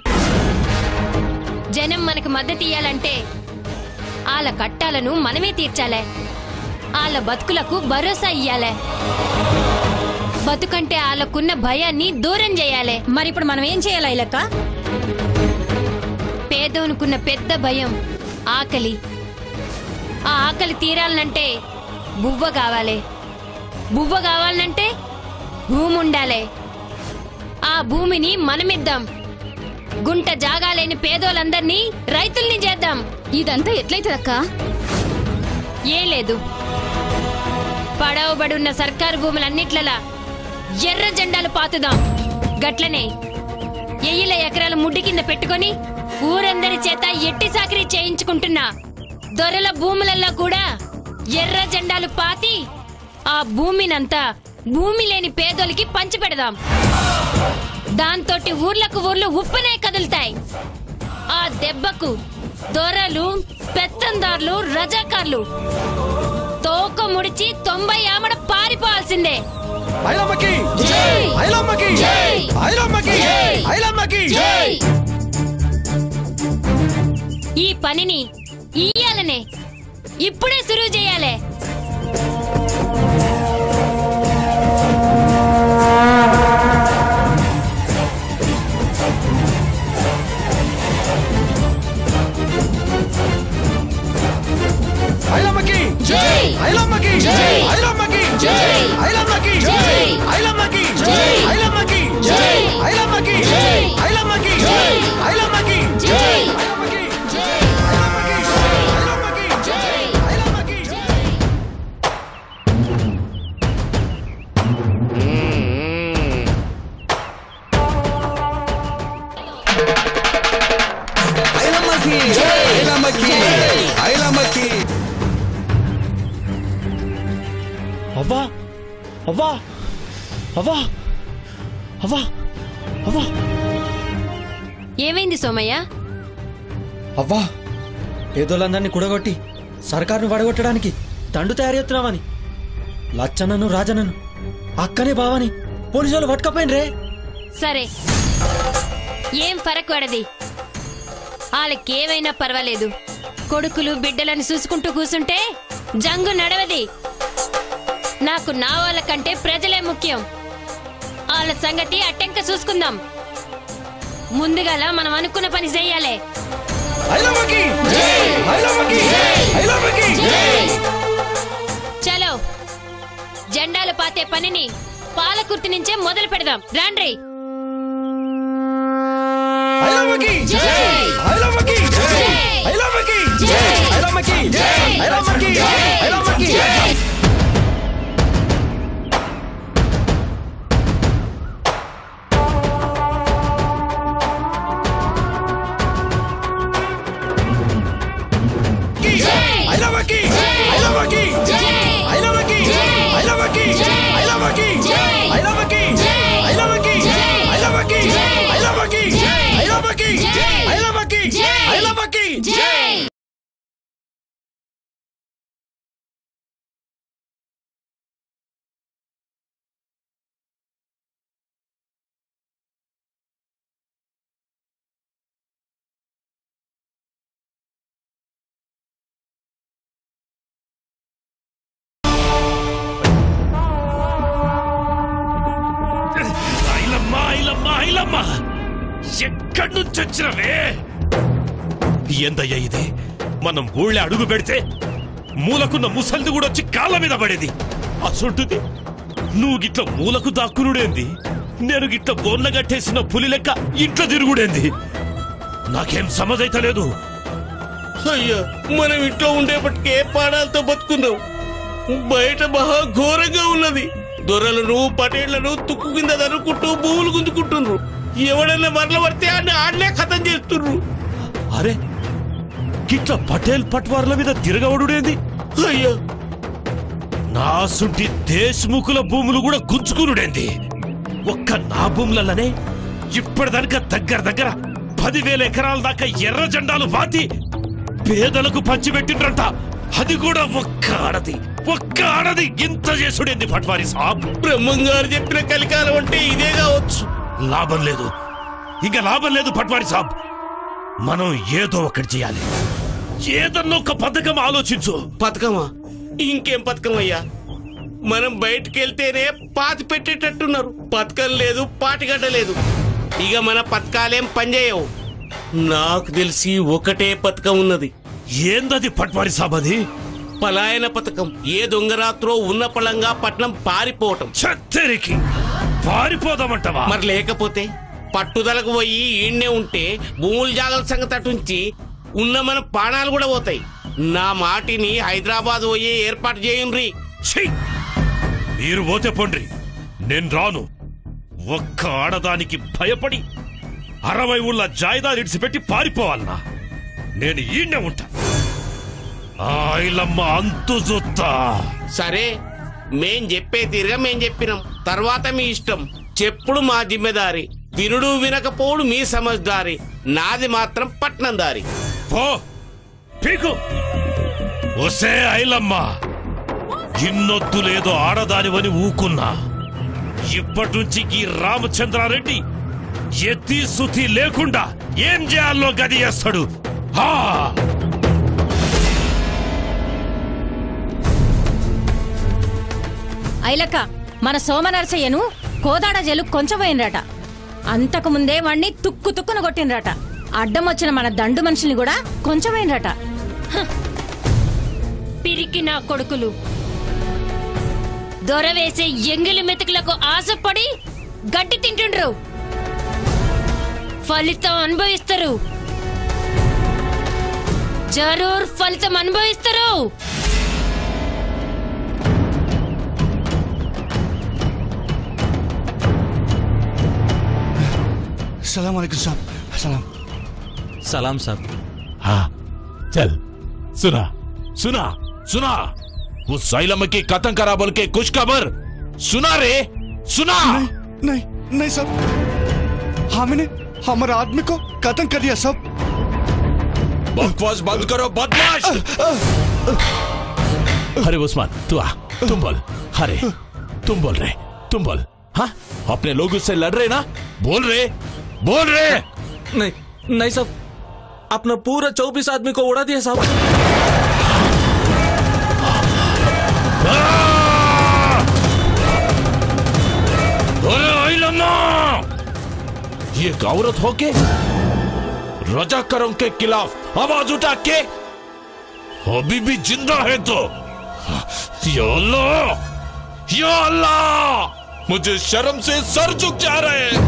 జనం మనకు మద్దతు ఇయ్యాలంటే వాళ్ళ కట్టాలను మనమే తీర్చాలే వాళ్ళ బతుకులకు భరోసా ఇయ్యాలే బతుకంటే వాళ్ళకున్న భయాన్ని దూరం చేయాలి మరి ఇప్పుడు మనం ఏం చేయాలి లెక్క పేదోనుకున్న పెద్ద భయం ఆకలి ఆ ఆకలి తీరాలనంటే బువ్వ కావాలి బువ్వ కావాలనంటే భూమి ఉండాలి ఆ భూమిని మనమిద్దాం గుంట జాగాలేని పేదోళ్ళందరినీ రైతుల్ని చేద్దాం ఇదంతా ఎట్లయితదక్కా ఏ లేదు పడవబడున్న సర్కారు భూములన్నిట్లలా ఎర్ర జెండాలు పాతుదాం గట్లనే ఎయ్యిల ఎకరాల ముడ్డి కింద పెట్టుకొని ఊరందరి చేత ఎట్టి సాకరీ చేయించుకుంటున్నా దొరల భూములలో కూడా ఎర్ర జెండాలు పాతి ఆ భూమినంతా భూమి లేని పేదోలికి పంచిపెడదాం దాంతోటి ఊర్లకు ఊర్లు ఉప్పునే కదులుతాయి ఆ దెబ్బకు దొరలు పెత్తందార్లు రజాకార్లు తోక ముడిచి తొంభై ఆమడ పారిపోవాల్సిందే ఐలమ్మకి జై! ఐలమ్మకి జై! ఐలమ్మకి జై! ఐలమ్మకి ఈ పనిని ఇయ్యాలనే ఇప్పుడే సురువు చేయాలే ఐలమ్మకి జై! ఐలమ్మకి జై! ఐలమ్మకి జై! ఐలమ్మకి జై! ఐలమ్మకి జై! ఐలమ్మకి జై! ఐలమ్మకి జై! ఐలమ్మకి జై! ఐలమ్మకి జై! ఐలమ్మకి జై! ఐలమ్మకి ఐలమ్మకి జై! ఐలమ్మకి ఐలమ్మకి ఐలమ్మకి ఐలమ్మకి అవ్వా అవ్వా అవ్వా అవ్వా అవ్వా ఏమైంది సోమయ్య అవ్వా పేదోళ్ళందరినీ కుడగొట్టి సర్కారును వడగొట్టడానికి దండు తయారు చేస్తున్నామని లచ్చన్నను రాజన్నను అక్కనే బావని పోలీసు వాళ్ళు పట్టుకపోయినరే సరే ఏం ఫరక్ పడది వాళ్ళకేమైనా పర్వాలేదు కొడుకులు బిడ్డలను చూసుకుంటూ కూసుంటే జంగు నడవది నాకు నా వాళ్ళ కంటే ప్రజలే ముఖ్యం వాళ్ళ సంగతి అట్టెంక చూసుకుందాం ముందుగాల మనం అనుకున్న పని చెయ్యాలి ఐలమ్మకి ఐలమ్మకి ఐలమ్మకి చలో జెండాలు పాతే పనిని పాలకుర్తి నుంచే మొదలు పెడదాం రాండ్రి ఐలమ్మకి ఐలమ్మకి ఐలమ్మకి ఐలమ్మకి ఐలమ్మకి ఐలమ్మకి ఐలమ్మకి ఐలమ్మకి ఐలమ్మకి ఐలమ్మకి ఐలమ్మకి ఐలమ్మకి ఐలమ్మకి ఐలమ్మకి ఐలమ్మకి ఐలమ్మకి ఐలమ్మకి ఐలమ్మకి ఐలమ్మ ఐలమ్మ ఐలమ్మ ఎక్కడి నుంచి వచ్చినవే ఏందయ్యా ఇది మనం ఊళ్ళో అడుగు పెడితే మూలకున్న ముసల్ది కూడా వచ్చి కాళ్ళ మీద పడేది అసొంటిది నువ్వు గిట్ల మూలకు దాక్కునుడేంది నేను గిట్ల బోన్ల గట్టేసిన పులి లెక్క ఇంట్లో తిరుగుడేంది నాకేం సమజైతలేదు అయ్యా మనం ఇంట్లో ఉండేపటికే పాడాలతో బతుకున్నాం బయట మహా ఘోరంగా ఉన్నది దొరలను పటేళ్లను తుక్కు కింద దనుకుంటూ భూములు గుంజుకుంటున్నారు ఎవడన్నా మరల పడితే ఆడిని ఆడలే ఖతం చేస్తుర్రు అరే గిట్ల పటేల్ పట్వార్ల మీద తిరగవడుడేంది అయ్యా నా సుంటి దేశ్ముఖుల భూములు కూడా గుంజుకునుడేంది ఒక్క నా భూములనే ఇప్పటిదానిక దగ్గర దగ్గర పదివేల ఎకరాల దాకా ఎర్ర జెండాలు పాతి పేదలకు పంచిపెట్టిండ్రంట అది కూడా ఒక్క ఆడది ఒక్క ఆడది ఇంత చేసుడేంది పట్వారి సాబ్ బ్రహ్మంగారు చెప్పిన కలికాలం అంటే ఇదే కావచ్చు లాభం లేదు ఇంకా లాభం లేదు పట్వారి సాబ్ మనం ఏదో ఒకటి చేయాలి ఏదన్నా ఒక పథకం ఆలోచించు పథకమా ఇంకేం పథకం అయ్యా మనం బయటికి వెళ్తేనే పాతి పెట్టేటట్టున్నారు పథకం లేదు పాటిగడ్డ లేదు ఇక మన పథకాలేం పనిచేయవు నాకు తెలిసి ఒకటే పథకం ఉన్నది ఏందది పట్వారి సాబ్ అది పలాయన పథకం ఏ దొంగరాత్రో ఉన్న పళంగా పట్నం పారిపోవటం చత్తరికి పారిపోదామంటవా మరి లేకపోతే పట్టుదలకు పోయి ఈడ్నే ఉంటే భూముల జాగల సంగతి అటుంచి ఉన్న మన ప్రాణాలు కూడా పోతాయి నా మాటిని హైదరాబాద్ పోయి ఏర్పాటు చేయండి ఛీ! మీరు పోతే పొండ్రి నేను రాను ఒక్క ఆడదానికి భయపడి అరవై ఊళ్ళ జాయిదాలు ఇడిచిపెట్టి పారిపోవాలనా నేను ఈయనే ఉంటా ఆయిలమ్మ అంతు చూస్తా సరే మేం చెప్పే తీరుగా మేం చెప్పినాం తర్వాత మీ ఇష్టం చెప్పుడు మా జిమ్మెదారి వినుడు వినకపోడు మీ సమజ్దారి నాది మాత్రం పట్నం దారి పో పీకు ఒసే ఐలమ్మ ఇన్నొద్దు లేదో ఆడదానివని ఊకున్నా ఇప్పటి నుంచి ఈ రామచంద్రారెడ్డి ఎత్తి సుతి లేకుండా ఏం చేయాలో గది చేస్తాడు హా! ఐలక్క మన సోమనరసయ్యను కోదాడ జైలు కొంచెపోయినరట అంతకు ముందే వాణ్ణి తుక్కు తుక్కున కొట్టినరట అడ్డం వచ్చిన మన దండు మనుషుల్ని కూడా కొంచెపోయినరట పిరికి నా కొడుకులు దొరవేసే ఎంగిలి మెతుకులకు ఆశపడి గడ్డి తింటుండ్రు ఫలితం అనుభవిస్తారు జరూర్ ఫలితం అనుభవిస్తారు सलाम वालेकुम साहब सलाम सलाम साहब हाँ चल सुना सुना सुना उस साइलम की कतन करा बोल के कुछ खबर सुना रे सुना नहीं नहीं नहीं साहब हमने हमारे आदमी को कत्ल कर दिया साहब बकवास बंद करो बदमाश अरे उस्मान तू आ तुम बोल अरे तुम बोल रहे तुम बोल हाँ अपने लोग उससे लड़ रहे ना बोल रहे बोल रहे नहीं नहीं साहब अपना पूरा चौबीस आदमी को उड़ा दिया साहब अरे आइलम्मा! ये एक औरत होके रजाकरों के खिलाफ आवाज उठा के अभी भी जिंदा है तो या अल्लाह या अल्लाह मुझे शर्म से सर झुक जा रहे हैं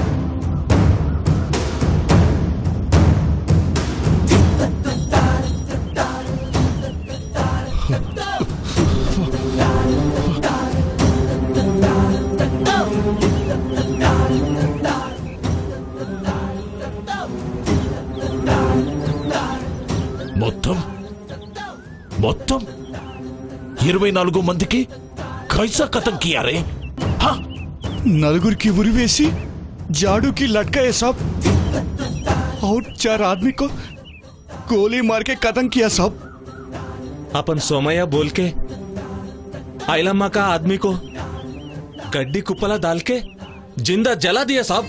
మొత్తం మొత్తం ఇరవై నాలుగు మందికి కైసా కథం కియారే హా नलगुर की उरी वेसी जाड़ू की लटकाए साहब और चार आदमी को गोली मार के कत्ल किया साहब अपन सोमैया बोल के आइलम्मा का आदमी को गड्डी कुपला डाल के जिंदा जला दिया साहब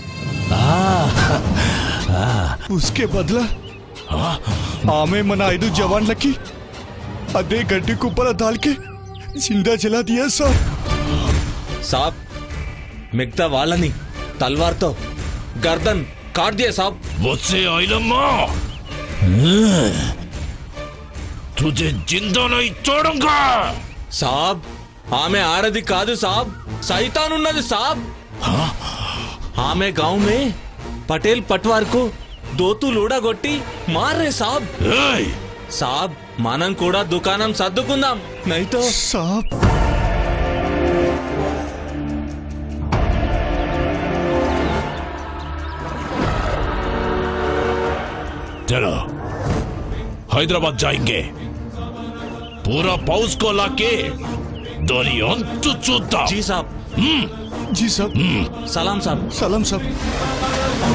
उसके बदला ఆమె మన ఐదు జవాన్లకి అదే గడ్డి కుప్పల దాల్కే జిందా జలా దియా సార్ साहब మిగతా వాళ్ళని తల్వార్తో గర్దన్ కాట్ దియా సాబ్ వచ్చే ఐలమ్మా తుజే జిందా నహీ చోడుంగా సాబ్ ఆమె ఆరది కాదు సాబ్ సైతాన్ ఉన్నది సాబ్ ఆమె గాంव में పటేల్ పట్వార్ को దోతు లూడగొట్టి మారే సాబ్ ఏయ్ సాబ్ మనం కూడా దుకాణం సర్దుకుందాం నైతో సాబ్ चलो हैदराबाद जाएंगे पूरा पौस को लाके दोरी अंत చూద్దాం जी साहब जी साहब सलाम साहब सलाम साहब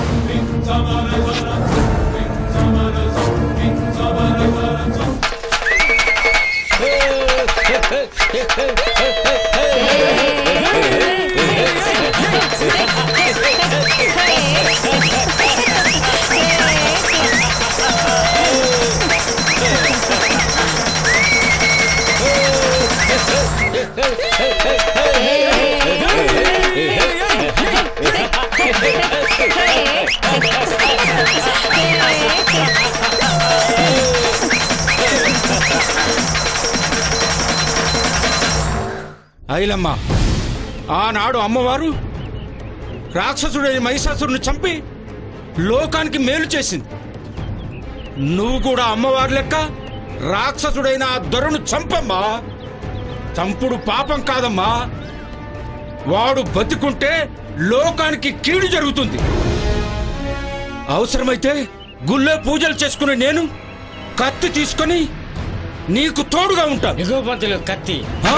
ఐలమ్మ ఆనాడు అమ్మవారు రాక్షసుడైన మహిషాసురుని చంపి లోకానికి మేలు చేసింది నువ్వు కూడా అమ్మవారి లెక్క రాక్షసుడైన ఆ దొరను చంపమ్మా చంపుడు పాపం కాదమ్మా వాడు బతికుంటే లోకానికి కీడు జరుగుతుంది అవసరమైతే గుళ్ళే పూజలు చేసుకునే నేను కత్తి తీసుకొని నీకు తోడుగా ఉంటాను ఎగువపంతులు కత్తి ఆ!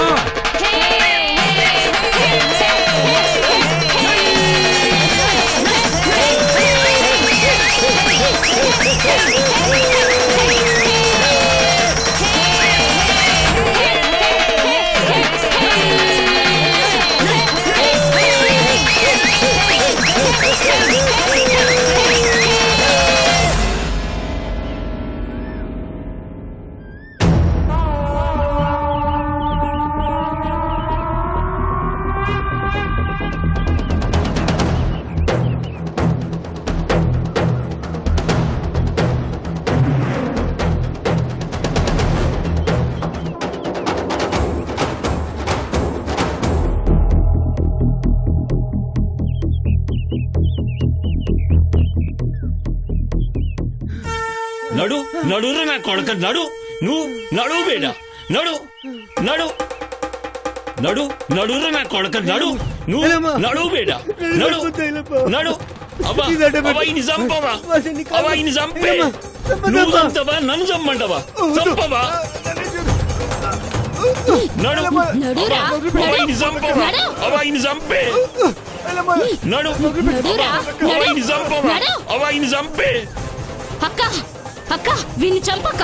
నడు నడురా నా కొడక నడు నువ్వు నడు బేడ నడు నడు నడు నడురా నా కొడక నడు నువ్వు నడు బేడ నడు నడు అబ్బా అబ్బా ఇని చంపవా అబ్బా ఇని చంపే నువ్వు చంపవా నన్ను చంపమంటావా చంపవా నడు నడురా, అబ్బా ఇని చంపవా నడు. అబ్బా ఇని చంపే నడు నడురా, అబ్బా ఇని చంపవా నడు. అబ్బా ఇని చంపే అక్క అక్క వీన్ని చంపక్క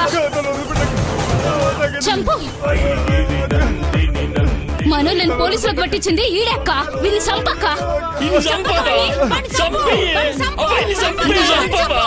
చంపు మనోళ్ళని పోలీసులకు పట్టించింది ఈడక్క వీన్ని చంపక్క ఇని చంపవా చంపే అబ్బా ఇని చంపే చంపవా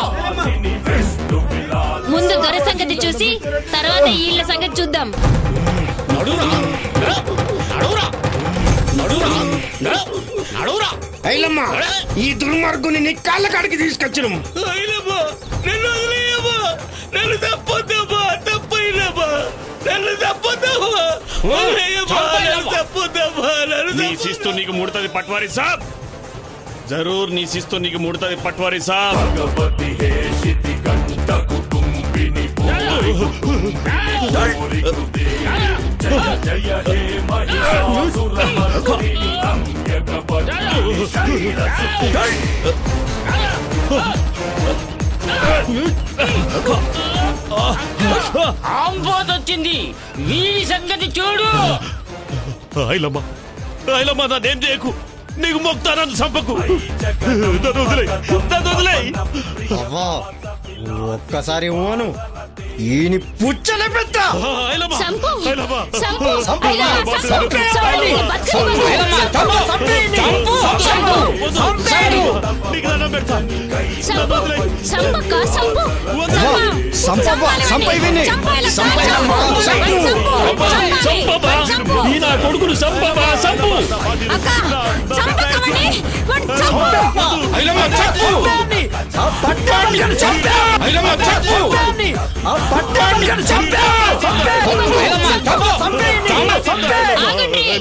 ముందు దొర సంగతి చూసి తర్వాత వీళ్ళ సంగతి చూద్దాం నడురా నడురా నడురా నడురా ఐలమ్మ ఈ దుర్మార్గుని నీ కాళ్ళ కాడికి తీసుకొచ్చినాము అయినమ్మా నన్ను వదిలేయమ్మా నన్ను తప్పొద్దమ్మా తప్పైనమ్మా నన్ను తప్పొద్దమ్మా వదిలేయమ్మా నన్ను తప్పొద్దమ్మా నన్ను నీ శిస్తు నీకు ముడతది పట్వారి సాబ్ జరూర్ నీ శిస్తు నీకు ముడతది పట్వారి సాబ్ ఆంబోత్ వచ్చింది వీడి సంగతి చూడు ఐలమ్మా ఐలమ్మా నన్నేం చేయకు నీకు మొక్తానని చంపకు నన్ను వదిలే నన్ను వదిలే అవ్వా ఒక్కసారి ఊను ఈని పుచ్చలే పెద్ద చంపు ఐలమ్మా చంపు చంపు. ఐలమ్మ, చంపు. చంపు. చంపు. బతకనివ్వకు. ఐలమ్మ, చంపు. చంపు. చంపు. చంపు. నీకు దండం పెడతా చంపు. చంపక్క చంపు సంపవ్వ సంపైవిని సంపైనమ్మ అబ్బా, చంపమ్మా. ఈ నా కొడుకును చంపమ్మా చంపు అక్క చంపక్క వాణ్ణి. వాణ్ణి చంపు ఐలమ్మ చెప్పు ఐలమ్మ, చెప్పు. ఆగండి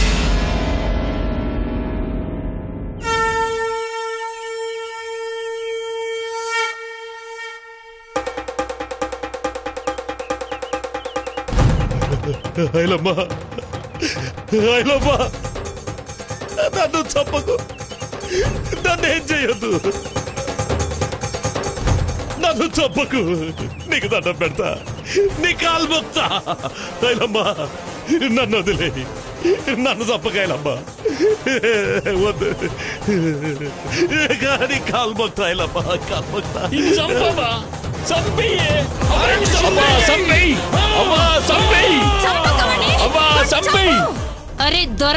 ఐలమ్మా ఐలమ్మా నన్ను చంపకు నన్ను ఏం చేయొద్దు నన్ను చంపకు నీకు దండం పెడతా నీ కాలు మొక్తా ఐలమ్మా నన్ను వదిలే నన్ను చంపకాయలమ్మా వద్దు కానీ కాలు మొక్తా ఐలమ్మా కాలు మొక్తా చంపమా చంపేయే అమ్మా చంపేయ్ అమ్మా చంపేయ్ అమ్మా చంపేయ్ అరే దొర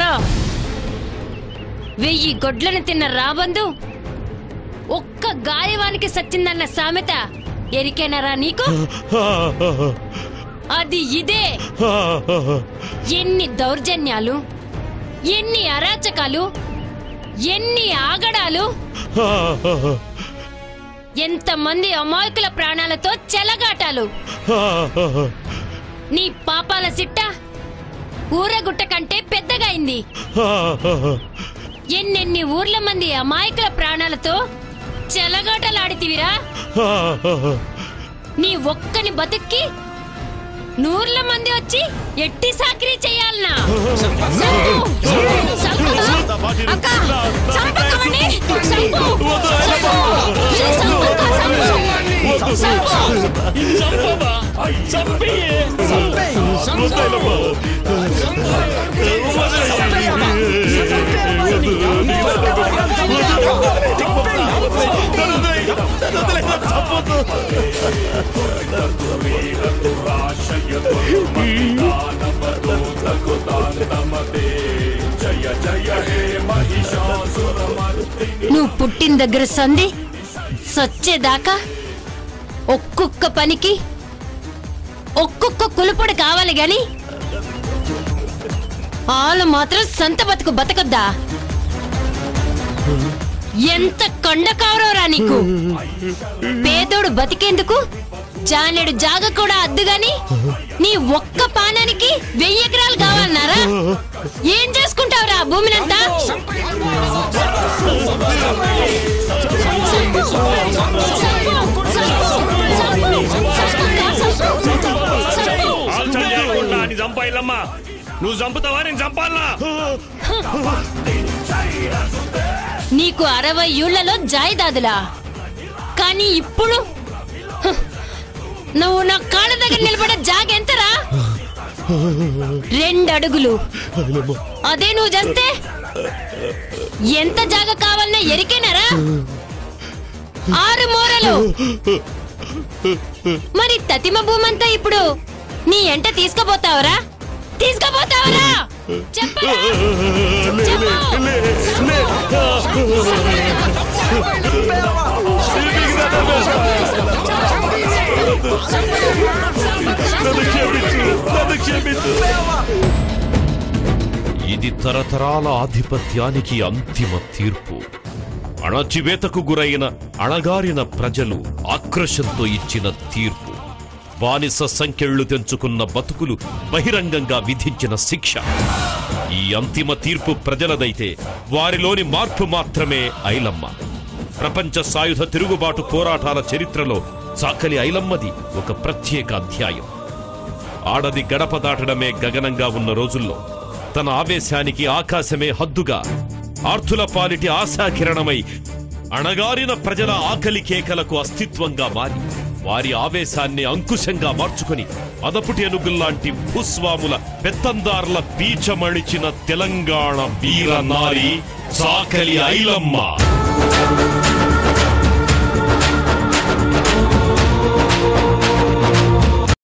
వెయ్యి గొడ్లను తిన్న రాబందు ఒక్క గాయవానికి సచ్చిందన్న సామెత ఎరికేనరా నీకు అది ఇదే ఎన్ని దౌర్జన్యాలు ఎన్ని అరాచకాలు ఎన్ని ఆగడాలు ఎంతమంది అమాయకుల ప్రాణాలతో చెలగాటాలు నీ పాపాల సిట్ట ఊరగుట్ట కంటే పెద్దగా అయింది ఎన్నెన్ని ఊర్ల మంది అమాయకుల ప్రాణాలతో చెలగాటలాడితివిరా నీ ఒక్కని బతుక్కి నూర్ల మంది వచ్చి ఎట్టి సాకిరీ చేయాలనా సంపు! సంపు! అక్క, చంపకమని! సంపు! సంపు! సంపు! సంపు! చంపమా చంపేయే నువ్వు పుట్టిన దగ్గర సంధి సచ్చేదాకా ఒక్కొక్క పనికి ఒక్కొక్క కులుపుడు కావాలి గాని ఆలు మాత్రం సంత బతుకు బతకద్దా ఎంత కొండ కావరోరా నీకు పేదోడు బతికేందుకు జానెడు జాగ కూడా అద్దు గాని నీ ఒక్క పానానికి వెయ్యి ఎకరాలు కావాలన్నారా ఏం చేసుకుంటావురా ఆ భూమినంతా ఆలోచన చేయకుండా నీ చంపాయిలమ్మా నువ్వు చంపుతావా నేను చంపాలనా నీకు అరవై ఏళ్లలో జాయిదాదులా కానీ ఇప్పుడు హ, నువ్వు నా కాళ్ళ దగ్గర నిలబడే జాగ ఎంతరా రెండు అడుగులు అదే నువ్వు చేస్తే ఎంత జాగ కావాలన్నా ఎరికేనారా ఆరు మూరలు మరి తతిమ భూమంతా ఇప్పుడు నీ ఎంట తీసుకుపోతావరా తీసుకుపోతావరా చెప్పరా చెప్పు ఇది తరతరాల ఆధిపత్యానికి అంతిమ తీర్పు అణచివేతకు గురైన అణగారిన ప్రజలు ఆక్రోశంతో ఇచ్చిన తీర్పు బానిస సంఖ్యళ్లు తెంచుకున్న బతుకులు బహిరంగంగా విధించిన శిక్ష ఈ అంతిమ తీర్పు ప్రజలదైతే వారిలోని మార్పు మాత్రమే ఐలమ్మ ప్రపంచ సాయుధ తిరుగుబాటు పోరాటాల చరిత్రలో చాకలి ఐలమ్మది ఒక ప్రత్యేక అధ్యాయం ఆడది గడప దాటడమే గగనంగా ఉన్న రోజుల్లో తన ఆవేశానికి ఆకాశమే హద్దుగా ఆర్తుల పాలిటి ఆశాకిరణమై అణగారిన ప్రజల ఆకలి కేకలకు అస్తిత్వంగా మారి వారి ఆవేశాన్ని అంకుశంగా మార్చుకొని అదపుటి ఎనుగుల్లాంటి భూస్వాముల పెత్తందార్ల పీచమణిచిన తెలంగాణ వీర నారి చాకలి ఐలమ్మ